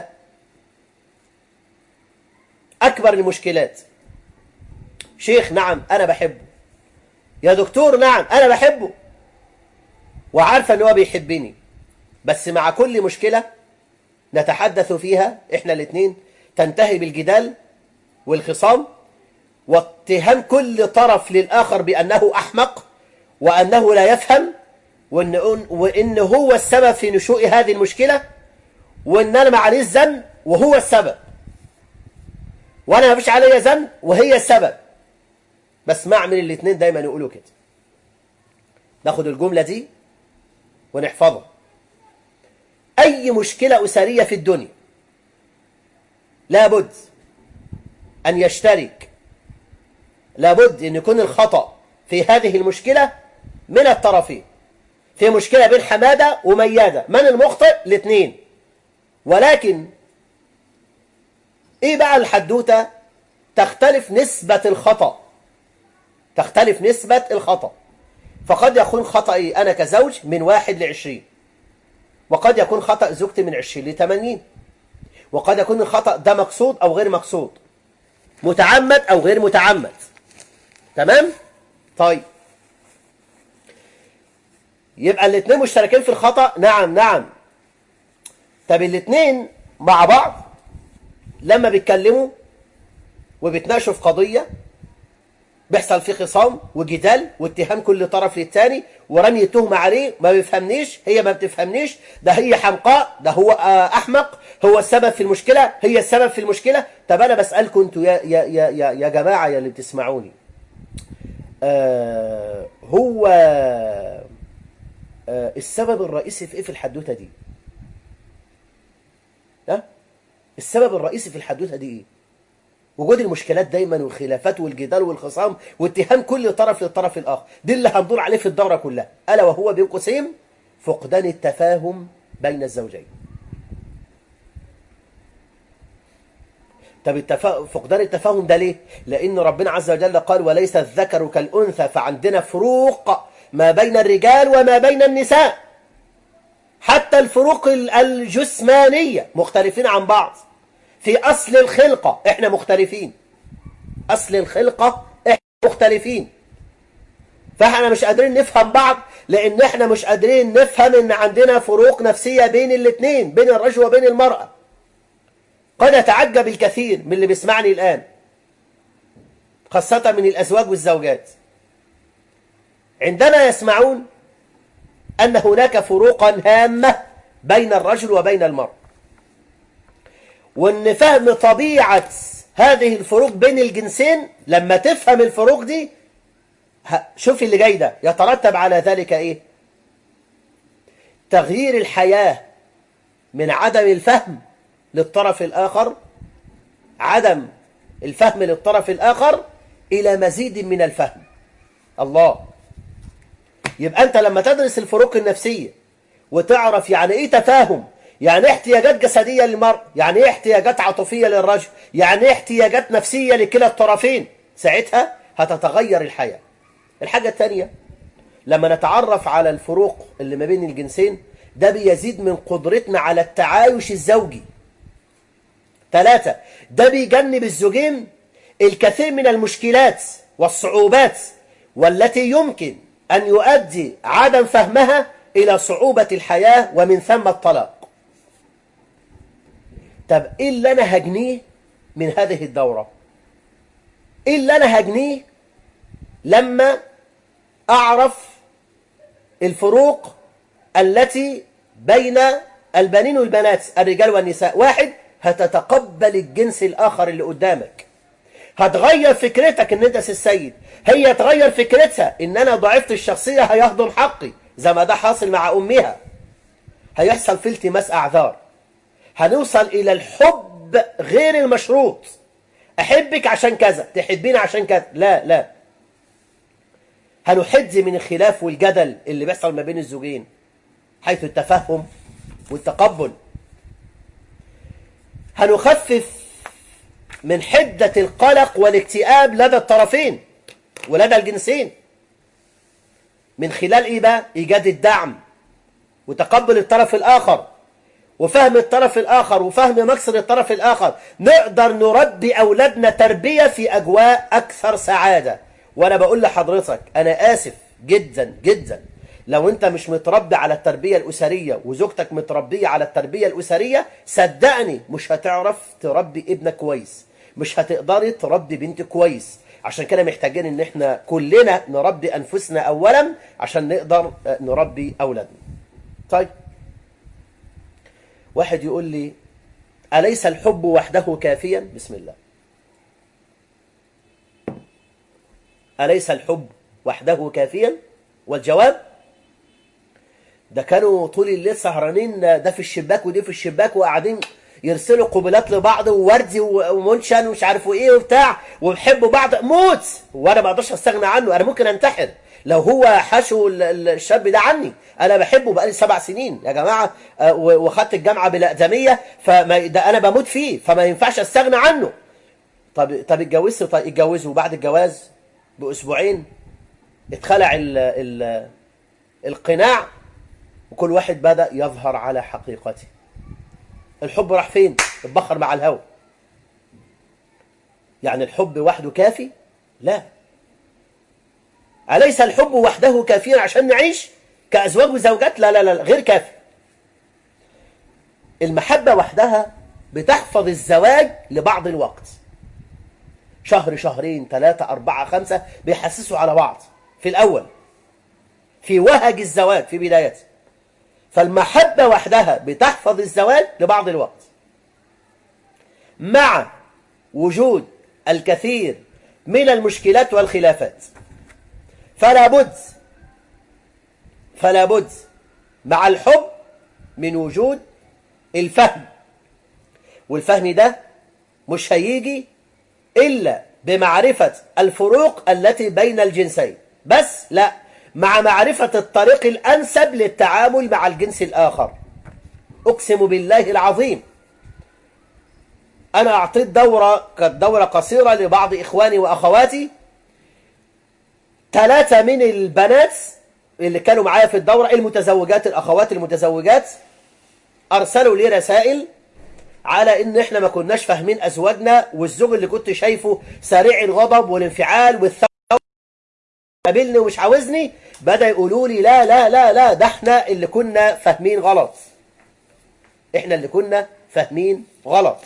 أكبر المشكلات شيخ نعم أنا بحبه يا دكتور نعم أنا بحبه وعارفة أن هو بيحبني بس مع كل مشكلة نتحدث فيها إحنا الاثنين تنتهي بالجدال والخصام واتهام كل طرف للآخر بأنه أحمق وأنه لا يفهم وإن, وإن هو السبب في نشوء هذه المشكلة وإن أنا ما عليه الذنب وهو السبب وأنا ما فيش عليا ذنب وهي السبب بس ما من الاثنين دايما يقولوا كده ناخد الجملة دي ونحفظها أي مشكلة أسرية في الدنيا لابد أن يشترك لابد أن يكون الخطأ في هذه المشكلة من الطرفين في مشكلة بين حمادة وميادة من المخطئ الاثنين ولكن ايه بقى الحدوتة تختلف نسبة الخطأ تختلف نسبة الخطأ فقد يكون خطأي أنا كزوج من واحد لعشرين وقد يكون خطأ زوجتي من عشرين لثمانين وقد يكون الخطأ ده مقصود أو غير مقصود متعمد أو غير متعمد تمام؟ طيب يبقى الاثنين مشتركين في الخطأ نعم نعم طب الاثنين مع بعض لما بيتكلموا وبيتناقشوا في قضية بيحصل فيه خصام وجدال واتهام كل طرف للتاني ورمي التهمة عليه ما بيفهمنيش هي ما بتفهمنيش ده هي حمقاء ده هو أحمق هو السبب في المشكلة هي السبب في المشكلة طب أنا بسألكم انتوا يا, يا, يا, يا, يا جماعة يا اللي بتسمعوني آه هو آه السبب الرئيسي في ايه في الحدوتة دي ها السبب الرئيسي في الحدوتة دي ايه وجود المشكلات دايما والخلافات والجدال والخصام واتهام كل طرف للطرف الآخر دي اللي هندور عليه في الدورة كلها ألا وهو بين قوسين فقدان التفاهم بين الزوجين طب التفا... فقدان التفاهم ده ليه؟ لأن ربنا عز وجل قال وليس الذكر كالأنثى فعندنا فروق ما بين الرجال وما بين النساء حتى الفروق الجسمانية مختلفين عن بعض في أصل الخلقة إحنا مختلفين أصل الخلقة إحنا مختلفين فإحنا مش قادرين نفهم بعض لأن إحنا مش قادرين نفهم إن عندنا فروق نفسية بين الاثنين بين الرجل وبين المرأة قد أتعجب الكثير من اللي بيسمعني الآن خاصة من الأزواج والزوجات عندما يسمعون أن هناك فروقا هامة بين الرجل وبين المرأة وان فهم طبيعة هذه الفروق بين الجنسين لما تفهم الفروق دي شوف اللي جاي ده يترتب على ذلك ايه تغيير الحياة من عدم الفهم للطرف الآخر عدم الفهم للطرف الآخر إلى مزيد من الفهم الله يبقى أنت لما تدرس الفروق النفسية وتعرف يعني إيه تفاهم يعني ايه احتياجات جسدية للمرء يعني ايه احتياجات عاطفية للرجل يعني ايه احتياجات نفسية لكلا الطرفين ساعتها هتتغير الحياة الحاجة الثانية لما نتعرف على الفروق اللي ما بين الجنسين ده بيزيد من قدرتنا على التعايش الزوجي ثلاثة ده بيجنب الزوجين الكثير من المشكلات والصعوبات والتي يمكن أن يؤدي عدم فهمها إلى صعوبة الحياة ومن ثم الطلاق طب ايه اللي انا هجنيه من هذه الدورة ايه اللي انا هجنيه لما اعرف الفروق التي بين البنين والبنات الرجال والنساء واحد هتتقبل الجنس الاخر اللي قدامك هتغير فكرتك ان انت السيد هي تغير فكرتها ان انا ضعفت الشخصية هيهضم حقي زي ما ده حاصل مع امها هيحصل في التماس اعذار هنوصل إلى الحب غير المشروط احبك عشان كذا تحبيني عشان كذا لا لا هنحد من الخلاف والجدل اللي بيحصل ما بين الزوجين حيث التفهم والتقبل هنخفف من حدة القلق والاكتئاب لدى الطرفين ولدى الجنسين من خلال ايه بقى ايجاد الدعم وتقبل الطرف الاخر وفهم الطرف الاخر وفهم مقصد الطرف الاخر نقدر نربي اولادنا تربية في اجواء اكثر سعادة وانا بقول لحضرتك انا اسف جدا جدا لو انت مش متربي على التربية الاسرية وزوجتك متربية على التربية الاسرية صدقني مش هتعرف تربي ابنك كويس مش هتقدري تربي بنت كويس عشان كده محتاجين ان احنا كلنا نربي انفسنا اولا عشان نقدر نربي اولادنا طيب واحد يقول لي أليس الحب وحده كافيا بسم الله أليس الحب وحده كافيا والجواب ده كانوا طول الليل سهرانين ده في الشباك ودي في الشباك وقاعدين يرسلوا قبلات لبعض ووردي ومنشن ومش عارف ايه وبتاع وبيحبوا بعض موت وانا ما اقدرش استغنى عنه انا ممكن انتحر لو هو حشو الشاب ده عني انا بحبه بقالي سبع سنين يا جماعه وخدت الجامعه بالاقدميه فما ده انا بموت فيه فما ينفعش استغنى عنه طب طب اتجوزت طيب اتجوزوا وبعد الجواز باسبوعين اتخلع ال ال القناع وكل واحد بدا يظهر على حقيقته الحب راح فين اتبخر مع الهوى يعني الحب وحده كافي لا أليس الحب وحده كافيا عشان نعيش كأزواج وزوجات لا لا لا غير كافي المحبة وحدها بتحفظ الزواج لبعض الوقت شهر شهرين ثلاثة أربعة خمسة بيحسسوا على بعض في الأول في وهج الزواج في بدايته فالمحبة وحدها بتحفظ الزواج لبعض الوقت مع وجود الكثير من المشكلات والخلافات فلا بد فلا بد مع الحب من وجود الفهم والفهم ده مش هيجي إلا بمعرفة الفروق التي بين الجنسين بس لا مع معرفة الطريق الأنسب للتعامل مع الجنس الآخر أقسم بالله العظيم أنا أعطيت دورة كانت دورة قصيرة لبعض إخواني وأخواتي ثلاثة من البنات اللي كانوا معايا في الدورة المتزوجات الأخوات المتزوجات أرسلوا لي رسائل على إن إحنا ما كناش فاهمين أزواجنا والزوج اللي كنت شايفه سريع الغضب والانفعال والثورة قابلني ومش عاوزني بدأ يقولوا لي لا لا لا لا ده احنا اللي كنا فاهمين غلط احنا اللي كنا فاهمين غلط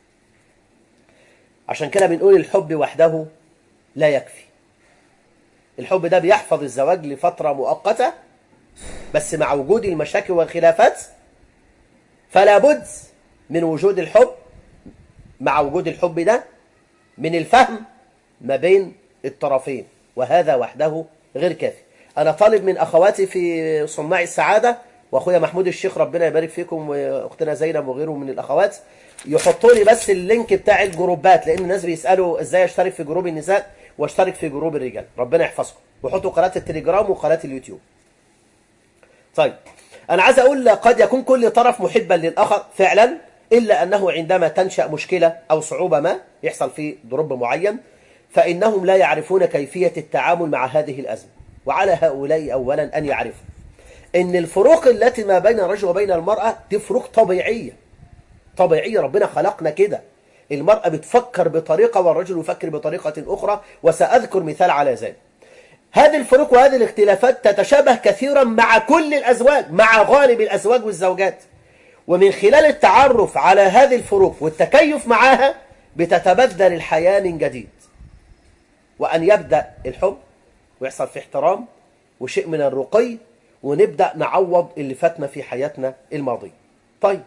عشان كده بنقول الحب وحده لا يكفي الحب ده بيحفظ الزواج لفترة مؤقتة بس مع وجود المشاكل والخلافات فلا بد من وجود الحب مع وجود الحب ده من الفهم ما بين الطرفين وهذا وحده غير كافي أنا طالب من أخواتي في صناع السعادة وأخويا محمود الشيخ ربنا يبارك فيكم وأختنا زينب وغيره من الأخوات يحطوا لي بس اللينك بتاع الجروبات لأن الناس بيسألوا إزاي أشترك في جروب النساء واشترك في جروب الرجال ربنا يحفظكم وحطوا قناة التليجرام وقناة اليوتيوب طيب أنا عايز أقول قد يكون كل طرف محبا للآخر فعلا إلا أنه عندما تنشأ مشكلة أو صعوبة ما يحصل في ضرب معين فإنهم لا يعرفون كيفية التعامل مع هذه الأزمة وعلى هؤلاء أولا أن يعرفوا إن الفروق التي ما بين الرجل وبين المرأة دي فروق طبيعية طبيعية ربنا خلقنا كده المرأة بتفكر بطريقة والرجل يفكر بطريقة أخرى وسأذكر مثال على ذلك هذه الفروق وهذه الاختلافات تتشابه كثيرا مع كل الأزواج مع غالب الأزواج والزوجات ومن خلال التعرف على هذه الفروق والتكيف معها بتتبدل الحياة من جديد وأن يبدأ الحب ويحصل في احترام وشيء من الرقي ونبدأ نعوض اللي فاتنا في حياتنا الماضية طيب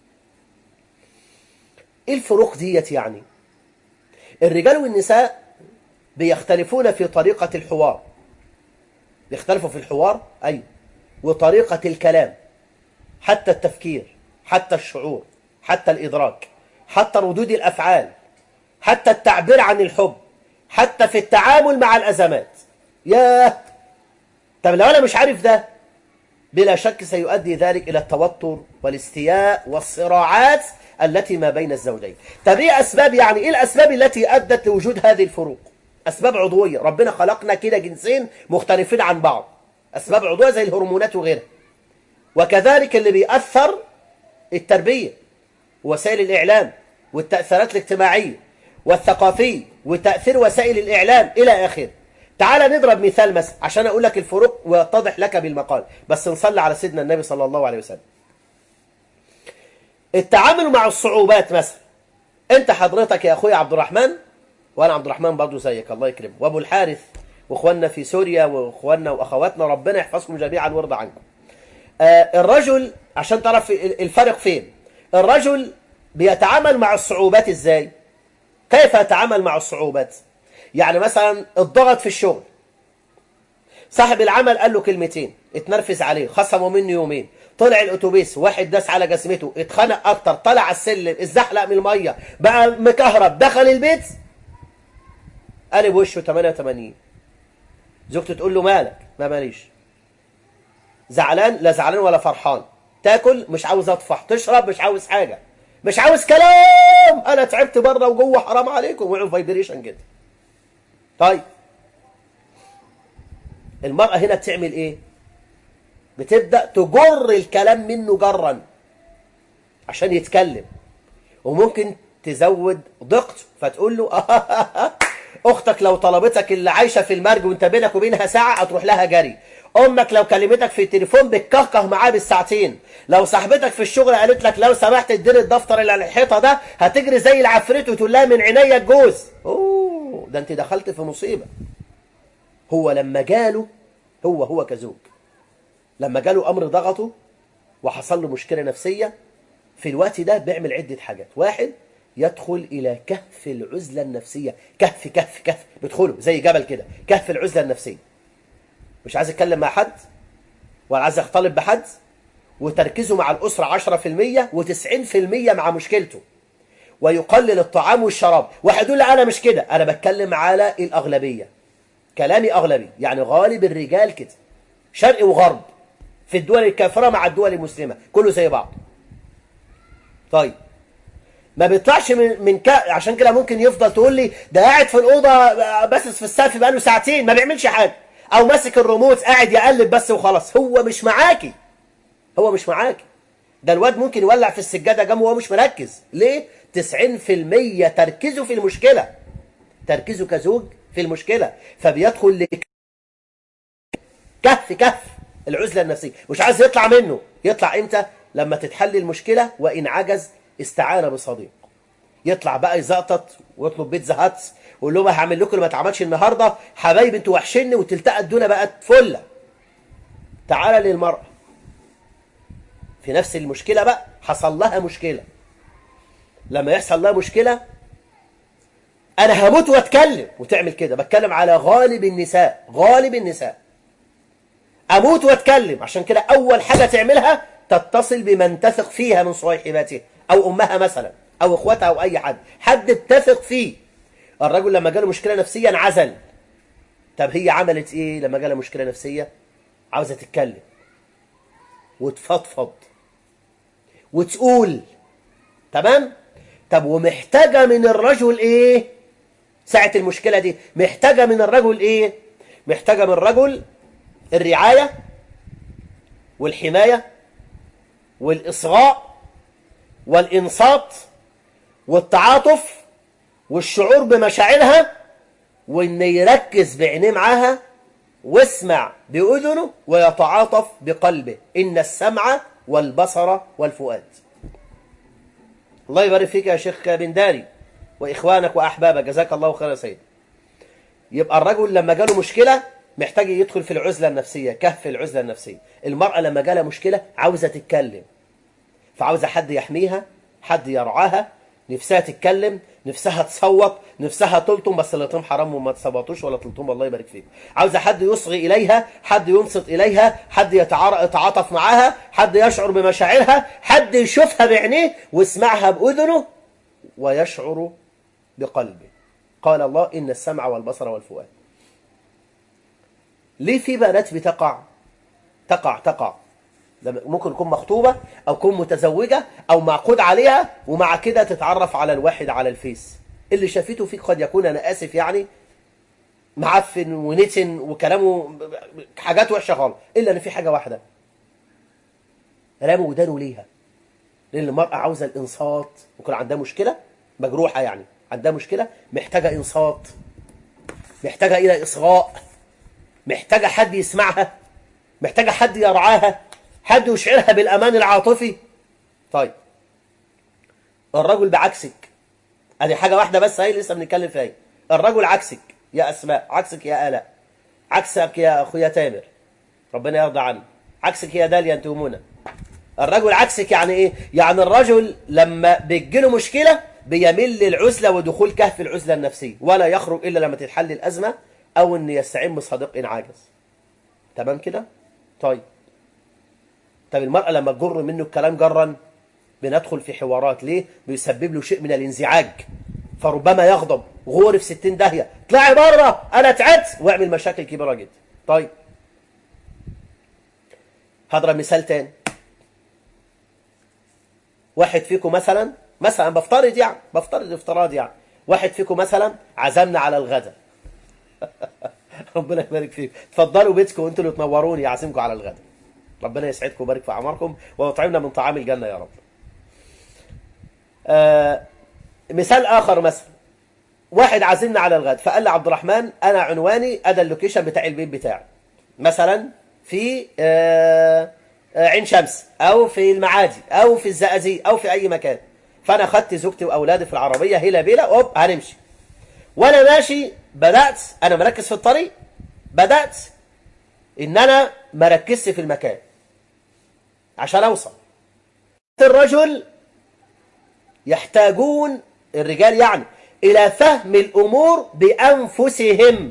ايه الفروق ديت يعني الرجال والنساء بيختلفون في طريقة الحوار بيختلفوا في الحوار أيوة وطريقة الكلام حتى التفكير حتى الشعور حتى الإدراك حتى ردود الأفعال حتى التعبير عن الحب حتى في التعامل مع الأزمات ياه طب لو أنا مش عارف ده بلا شك سيؤدي ذلك إلى التوتر والاستياء والصراعات التي ما بين الزوجين طب ايه أسباب يعني ايه الأسباب التي أدت لوجود هذه الفروق أسباب عضوية ربنا خلقنا كده جنسين مختلفين عن بعض أسباب عضوية زي الهرمونات وغيرها وكذلك اللي بيأثر التربية وسائل الإعلام والتأثيرات الاجتماعية والثقافية وتأثير وسائل الإعلام إلى آخره تعال نضرب مثال مثلا عشان أقول لك الفروق ويتضح لك بالمقال بس نصلي على سيدنا النبي صلى الله عليه وسلم التعامل مع الصعوبات مثلا انت حضرتك يا اخويا عبد الرحمن وانا عبد الرحمن برضه زيك الله يكرمه وابو الحارث واخواننا في سوريا واخواننا واخواتنا ربنا يحفظكم جميعا ويرضى عنكم آه الرجل عشان تعرف الفرق فين الرجل بيتعامل مع الصعوبات ازاي كيف يتعامل مع الصعوبات يعني مثلا الضغط في الشغل صاحب العمل قال له كلمتين اتنرفز عليه خصموا منه يومين طلع الاتوبيس واحد داس على جسمته اتخنق اكتر طلع على السلم اتزحلق من الميه بقى مكهرب دخل البيت قلب وشه 88 زوجته تقول له مالك ما ماليش زعلان لا زعلان ولا فرحان تاكل مش عاوز اطفح تشرب مش عاوز حاجه مش عاوز كلام انا تعبت بره وجوه حرام عليكم وقعوا فايبريشن كده طيب المرأة هنا بتعمل ايه بتبدأ تجر الكلام منه جرا عشان يتكلم وممكن تزود ضغط فتقول له اختك لو طلبتك اللي عايشة في المرج وانت بينك وبينها ساعة هتروح لها جري امك لو كلمتك في التليفون بتكهكه معاه بالساعتين لو صاحبتك في الشغل قالت لك لو سمحت اديني الدفتر اللي على الحيطه ده هتجري زي العفريت وتقول لها من عينيا الجوز اوه ده انت دخلت في مصيبه هو لما جاله هو هو كزوج لما جاله امر ضغطه وحصل له مشكله نفسيه في الوقت ده بيعمل عده حاجات واحد يدخل الى كهف العزله النفسيه كهف كهف كهف بيدخله زي جبل كده كهف العزله النفسيه مش عايز يتكلم مع حد ولا عايز يختلط بحد وتركيزه مع الأسرة 10% و90% مع مشكلته ويقلل الطعام والشراب واحد يقول لي أنا مش كده أنا بتكلم على الأغلبية كلامي أغلبي يعني غالب الرجال كده شرق وغرب في الدول الكافرة مع الدول المسلمة كله زي بعض طيب ما بيطلعش من من كا... عشان كده ممكن يفضل تقول لي ده قاعد في الأوضة بس في السقف بقاله ساعتين ما بيعملش حاجة او ماسك الريموت قاعد يقلب بس وخلاص هو مش معاكي هو مش معاكي ده الواد ممكن يولع في السجاده جنبه وهو مش مركز ليه 90% تركيزه في المشكله تركيزه كزوج في المشكله فبيدخل لك كهف كهف العزله النفسيه مش عايز يطلع منه يطلع امتى لما تتحل المشكله وان عجز استعان بصديق يطلع بقى يزقطط ويطلب بيتزا هاتس ويقول لهم هعمل لكم اللي ما اتعملش النهارده حبايبي انتوا وحشني وتلتقى الدنيا بقت فله تعالى للمرأة في نفس المشكلة بقى حصل لها مشكلة لما يحصل لها مشكلة أنا هموت وأتكلم وتعمل كده بتكلم على غالب النساء غالب النساء أموت وأتكلم عشان كده أول حاجة تعملها تتصل بمن تثق فيها من صاحباتها أو أمها مثلا أو إخواتها أو أي حد حد بتثق فيه الرجل لما جاله مشكلة نفسية انعزل طب هي عملت ايه لما جالها مشكلة نفسية عاوزة تتكلم وتفضفض وتقول تمام طب ومحتاجة من الرجل ايه ساعة المشكلة دي محتاجة من الرجل ايه محتاجة من الرجل الرعاية والحماية والإصغاء والإنصات والتعاطف والشعور بمشاعرها وإن يركز بعينيه معاها واسمع بأذنه ويتعاطف بقلبه إن السمع والبصر والفؤاد الله يبارك فيك يا شيخ بن داري وإخوانك وأحبابك جزاك الله خير يا سيد يبقى الرجل لما جاله مشكلة محتاج يدخل في العزلة النفسية كهف العزلة النفسية المرأة لما جالها مشكلة عاوزة تتكلم فعاوزة حد يحميها حد يرعاها نفسها تتكلم نفسها تصوت نفسها تلطم بس اللطم حرام وما تصوتوش ولا تلطم الله يبارك فيك عاوزه حد يصغي اليها حد ينصت اليها حد يتعاطف معاها حد يشعر بمشاعرها حد يشوفها بعينيه ويسمعها باذنه ويشعر بقلبه قال الله إن السمع والبصر والفؤاد ليه في بنات بتقع تقع تقع لما ممكن تكون مخطوبة أو تكون متزوجة أو معقود عليها ومع كده تتعرف على الواحد على الفيس اللي شافته فيك قد يكون أنا آسف يعني معفن ونتن وكلامه حاجات وحشة خالص إلا أن في حاجة واحدة رامي ودانه ليها لأن المرأة عاوزة الإنصات ممكن عندها مشكلة مجروحة يعني عندها مشكلة محتاجة إنصات محتاجة إلى إصغاء محتاجة حد يسمعها محتاجة حد يرعاها حد يشعرها بالأمان العاطفي طيب الرجل بعكسك ادي حاجة واحدة بس هي لسه بنتكلم فيها الرجل عكسك يا أسماء عكسك يا آلاء عكسك يا أخويا تامر ربنا يرضى عنه عكسك يا داليا انت ومنى الرجل عكسك يعني ايه يعني الرجل لما بتجيله مشكلة بيميل للعزلة ودخول كهف العزلة النفسية ولا يخرج إلا لما تتحل الأزمة أو أن يستعين بصديق إن عاجز تمام كده طيب طب المرأة لما تجر منه الكلام جرا بندخل في حوارات ليه بيسبب له شيء من الانزعاج فربما يغضب غور في ستين داهية اطلعي بره أنا تعبت واعمل مشاكل كبيرة جدا طيب هضرب مثال تاني واحد فيكم مثلا مثلا بفترض يعني بفترض افتراض يعني واحد فيكم مثلا عزمنا على الغداء ربنا يبارك فيكم اتفضلوا بيتكم وانتوا اللي تنوروني يعزمكم على الغداء ربنا يسعدكم ويبارك في اعماركم ويطعمنا من طعام الجنه يا رب آه مثال اخر مثلا واحد عازمنا على الغداء فقال لي عبد الرحمن انا عنواني ادى اللوكيشن بتاع البيت بتاعي مثلا في آه عين شمس او في المعادي او في الزقازيق او في اي مكان فانا خدت زوجتي واولادي في العربيه هلا بيلا اوب هنمشي وانا ماشي بدات انا مركز في الطريق بدات ان انا مركزش في المكان عشان اوصل الرجل يحتاجون الرجال يعني الى فهم الامور بانفسهم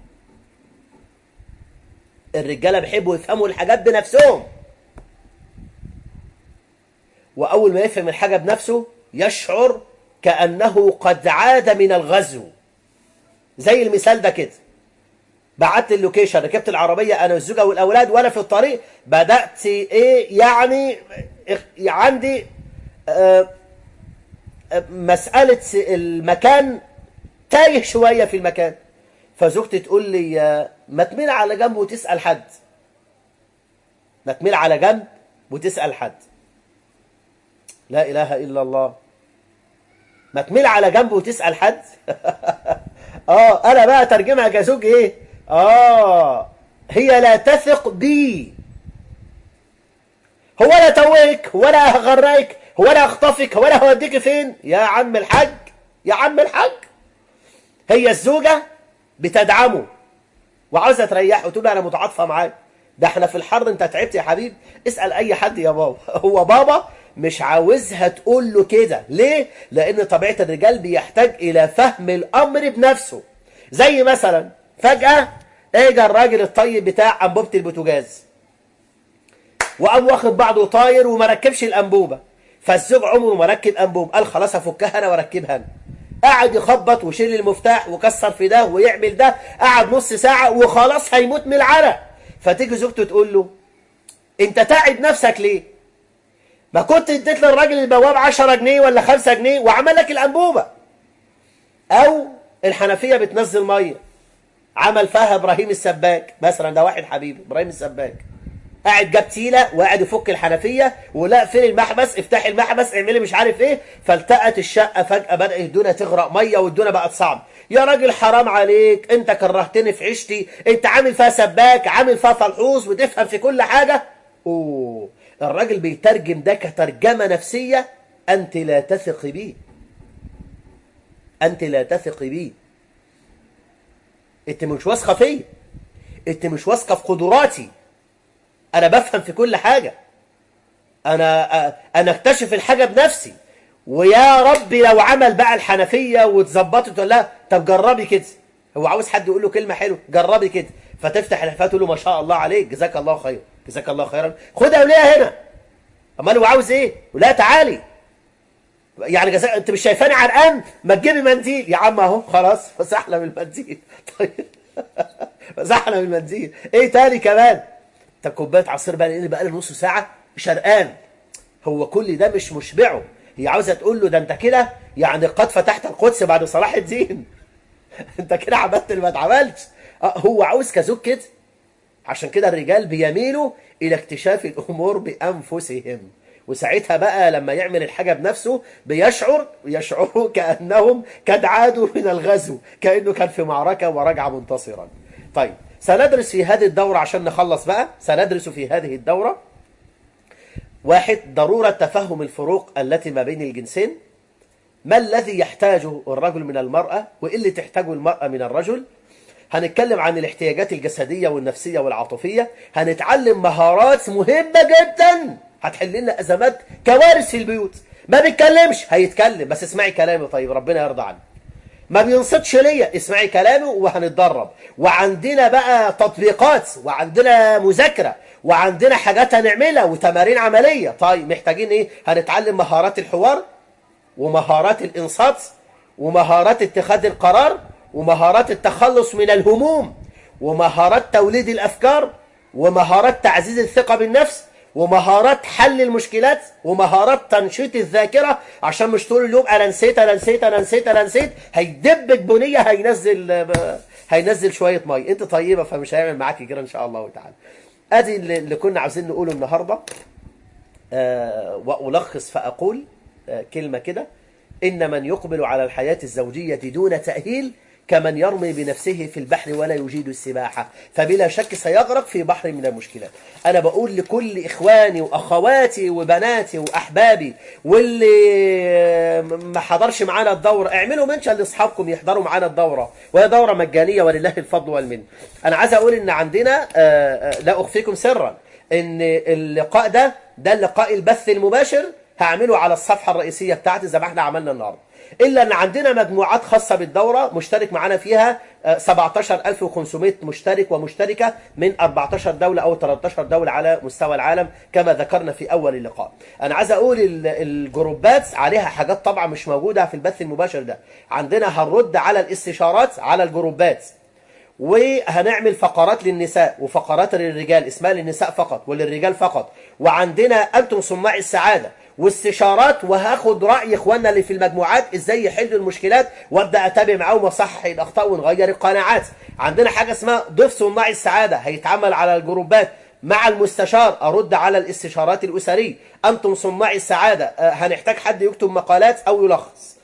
الرجاله بيحبوا يفهموا الحاجات بنفسهم وأول ما يفهم الحاجة بنفسه يشعر كأنه قد عاد من الغزو زي المثال ده كده بعت اللوكيشن ركبت العربية أنا والزوجة والأولاد وأنا في الطريق بدأت إيه يعني عندي آه مسألة المكان تايه شوية في المكان فزوجتي تقول لي ما تميل على جنب وتسأل حد ما تميل على جنب وتسأل حد لا إله إلا الله ما تميل على جنب وتسأل حد آه أنا بقى ترجمها كزوج إيه آه هي لا تثق بي هو لا تويك ولا هغرقك ولا اخطفك ولا هوديك فين يا عم الحاج يا عم الحاج هي الزوجة بتدعمه وعاوزة تريحه وتقول له أنا متعاطفة معاك ده احنا في الحر انت تعبت يا حبيب اسأل اي حد يا بابا هو بابا مش عاوزها تقول له كده ليه لان طبيعة الرجال بيحتاج الى فهم الامر بنفسه زي مثلا فجأة اجى الراجل الطيب بتاع انبوبة البوتاجاز وقام واخد بعضه طاير وما ركبش الانبوبة فالزوج عمره ما ركب انبوب قال خلاص افكها انا واركبها انا قعد يخبط ويشيل المفتاح وكسر في ده ويعمل ده قعد نص ساعة وخلاص هيموت من العرق فتيجي زوجته تقول له انت تعب نفسك ليه ما كنت اديت للراجل البواب 10 جنيه ولا 5 جنيه وعمل لك الانبوبه او الحنفيه بتنزل ميه عمل فيها ابراهيم السباك مثلا ده واحد حبيبي ابراهيم السباك قاعد جاب تيله وقاعد يفك الحنفيه ولا فين المحبس افتح المحبس اعملي مش عارف ايه فالتقت الشقه فجاه بدا الدنيا تغرق ميه والدنيا بقت صعبه يا راجل حرام عليك انت كرهتني في عيشتي انت عامل فيها سباك عامل فيها فلحوص وتفهم في كل حاجه اوه الراجل بيترجم ده كترجمه نفسيه انت لا تثق بي انت لا تثق بي انت مش واثقه فيا انت مش واثقه في قدراتي انا بفهم في كل حاجه انا انا اكتشف الحاجه بنفسي ويا ربي لو عمل بقى الحنفيه واتظبطت تقول لها طب جربي كده هو عاوز حد يقول له كلمه حلوه جربي كده فتفتح الحنفيه تقول له ما شاء الله عليك جزاك الله خير جزاك الله خيرا خدها وليها هنا امال هو عاوز ايه ولا تعالي يعني جزاء انت مش شايفاني عرقان ما تجيبي منديل يا عم اهو خلاص مسحنا بالمنديل طيب مسحنا بالمنديل ايه تاني كمان طب كوبايه عصير بقى لان بقى لي نص ساعه شرقان هو كل ده مش مشبعه هي عاوزه تقول له ده انت كده يعني قد فتحت القدس بعد صلاح الدين انت كده عملت اللي ما اتعملش اه هو عاوز كزوج كده عشان كده الرجال بيميلوا الى اكتشاف الامور بانفسهم وساعتها بقى لما يعمل الحاجه بنفسه بيشعر يشعروا كانهم قد عادوا من الغزو كانه كان في معركه ورجع منتصرا طيب سندرس في هذه الدوره عشان نخلص بقى سندرس في هذه الدوره واحد ضروره تفهم الفروق التي ما بين الجنسين ما الذي يحتاجه الرجل من المرأة وإيه اللي تحتاجه المرأة من الرجل هنتكلم عن الاحتياجات الجسدية والنفسية والعاطفية هنتعلم مهارات مهمة جدا هتحل لنا أزمات كوارث في البيوت ما بيتكلمش هيتكلم بس اسمعي كلامي طيب ربنا يرضى عنه ما بينصتش ليا اسمعي كلامي وهنتدرب وعندنا بقى تطبيقات وعندنا مذاكرة وعندنا حاجات هنعملها وتمارين عملية طيب محتاجين ايه هنتعلم مهارات الحوار ومهارات الإنصات ومهارات اتخاذ القرار ومهارات التخلص من الهموم ومهارات توليد الأفكار ومهارات تعزيز الثقة بالنفس ومهارات حل المشكلات ومهارات تنشيط الذاكرة عشان مش طول اليوم أنا نسيت أنا نسيت أنا نسيت أنا نسيت هيدبك بنية هينزل هينزل شوية مية أنت طيبة فمش هيعمل معاكي كده إن شاء الله تعالى أدي اللي كنا عاوزين نقوله النهاردة أه وألخص فأقول كلمة كده إن من يقبل على الحياة الزوجية دون تأهيل كمن يرمي بنفسه في البحر ولا يجيد السباحة فبلا شك سيغرق في بحر من المشكلات أنا بقول لكل إخواني وأخواتي وبناتي وأحبابي واللي ما حضرش معانا الدورة اعملوا منشن لأصحابكم يحضروا معانا الدورة وهي دورة مجانية ولله الفضل والمن أنا عايز أقول إن عندنا لا أخفيكم سرا إن اللقاء ده ده اللقاء البث المباشر هعمله على الصفحة الرئيسية بتاعتي زي ما احنا عملنا النهارده إلا أن عندنا مجموعات خاصة بالدورة مشترك معانا فيها 17500 مشترك ومشتركة من 14 دولة أو 13 دولة على مستوى العالم كما ذكرنا في أول اللقاء أنا عايز أقول الجروبات عليها حاجات طبعا مش موجودة في البث المباشر ده عندنا هنرد على الاستشارات على الجروبات وهنعمل فقرات للنساء وفقرات للرجال اسمها للنساء فقط وللرجال فقط وعندنا أنتم صناع السعادة واستشارات وهاخد رأي اخواننا اللي في المجموعات ازاي يحلوا المشكلات وابدا اتابع معاهم واصحح الاخطاء ونغير القناعات عندنا حاجه اسمها ضيف صناع السعاده هيتعمل على الجروبات مع المستشار ارد على الاستشارات الاسريه انتم صناع السعاده هنحتاج حد يكتب مقالات او يلخص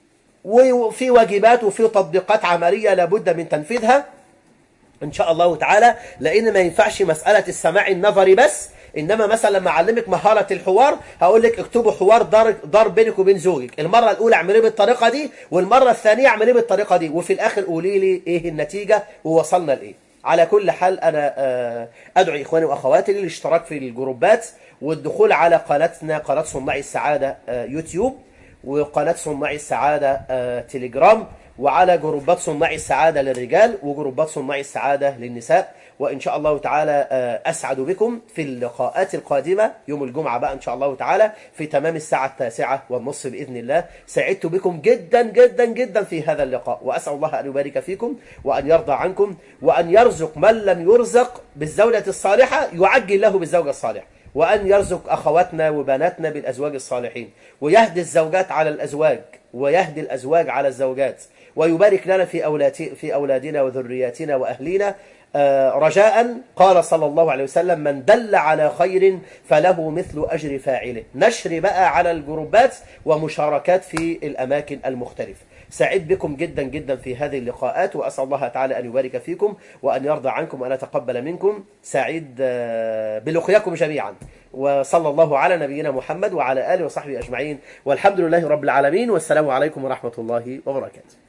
وفي واجبات وفي تطبيقات عمليه لابد من تنفيذها ان شاء الله تعالى لان ما ينفعش مساله السماع النظري بس انما مثلا لما اعلمك مهاره الحوار هقول لك اكتبوا حوار دار دار بينك وبين زوجك المره الاولى اعمليه بالطريقه دي والمره الثانيه اعمليه بالطريقه دي وفي الاخر قولي لي ايه النتيجه ووصلنا لايه على كل حال انا ادعو اخواني واخواتي للاشتراك في الجروبات والدخول على قناتنا قناه صناع السعاده يوتيوب وقناه صناع السعاده تليجرام وعلى جروبات صناع السعادة للرجال وجروبات صناع السعادة للنساء وإن شاء الله تعالى أسعد بكم في اللقاءات القادمة يوم الجمعة بقى إن شاء الله تعالى في تمام الساعة التاسعة والنصف بإذن الله سعدت بكم جدا جدا جدا في هذا اللقاء وأسأل الله أن يبارك فيكم وأن يرضى عنكم وأن يرزق من لم يرزق بالزوجة الصالحة يعجل له بالزوجة الصالحة وأن يرزق أخواتنا وبناتنا بالأزواج الصالحين ويهدي الزوجات على الأزواج ويهدي الأزواج على الزوجات ويبارك لنا في أولاد في أولادنا وذرياتنا وأهلنا رجاء قال صلى الله عليه وسلم من دل على خير فله مثل أجر فاعله نشر بقى على الجروبات ومشاركات في الأماكن المختلفة سعيد بكم جدا جدا في هذه اللقاءات وأسأل الله تعالى أن يبارك فيكم وأن يرضى عنكم وأن يتقبل منكم سعيد بلقياكم جميعا وصلى الله على نبينا محمد وعلى آله وصحبه أجمعين والحمد لله رب العالمين والسلام عليكم ورحمة الله وبركاته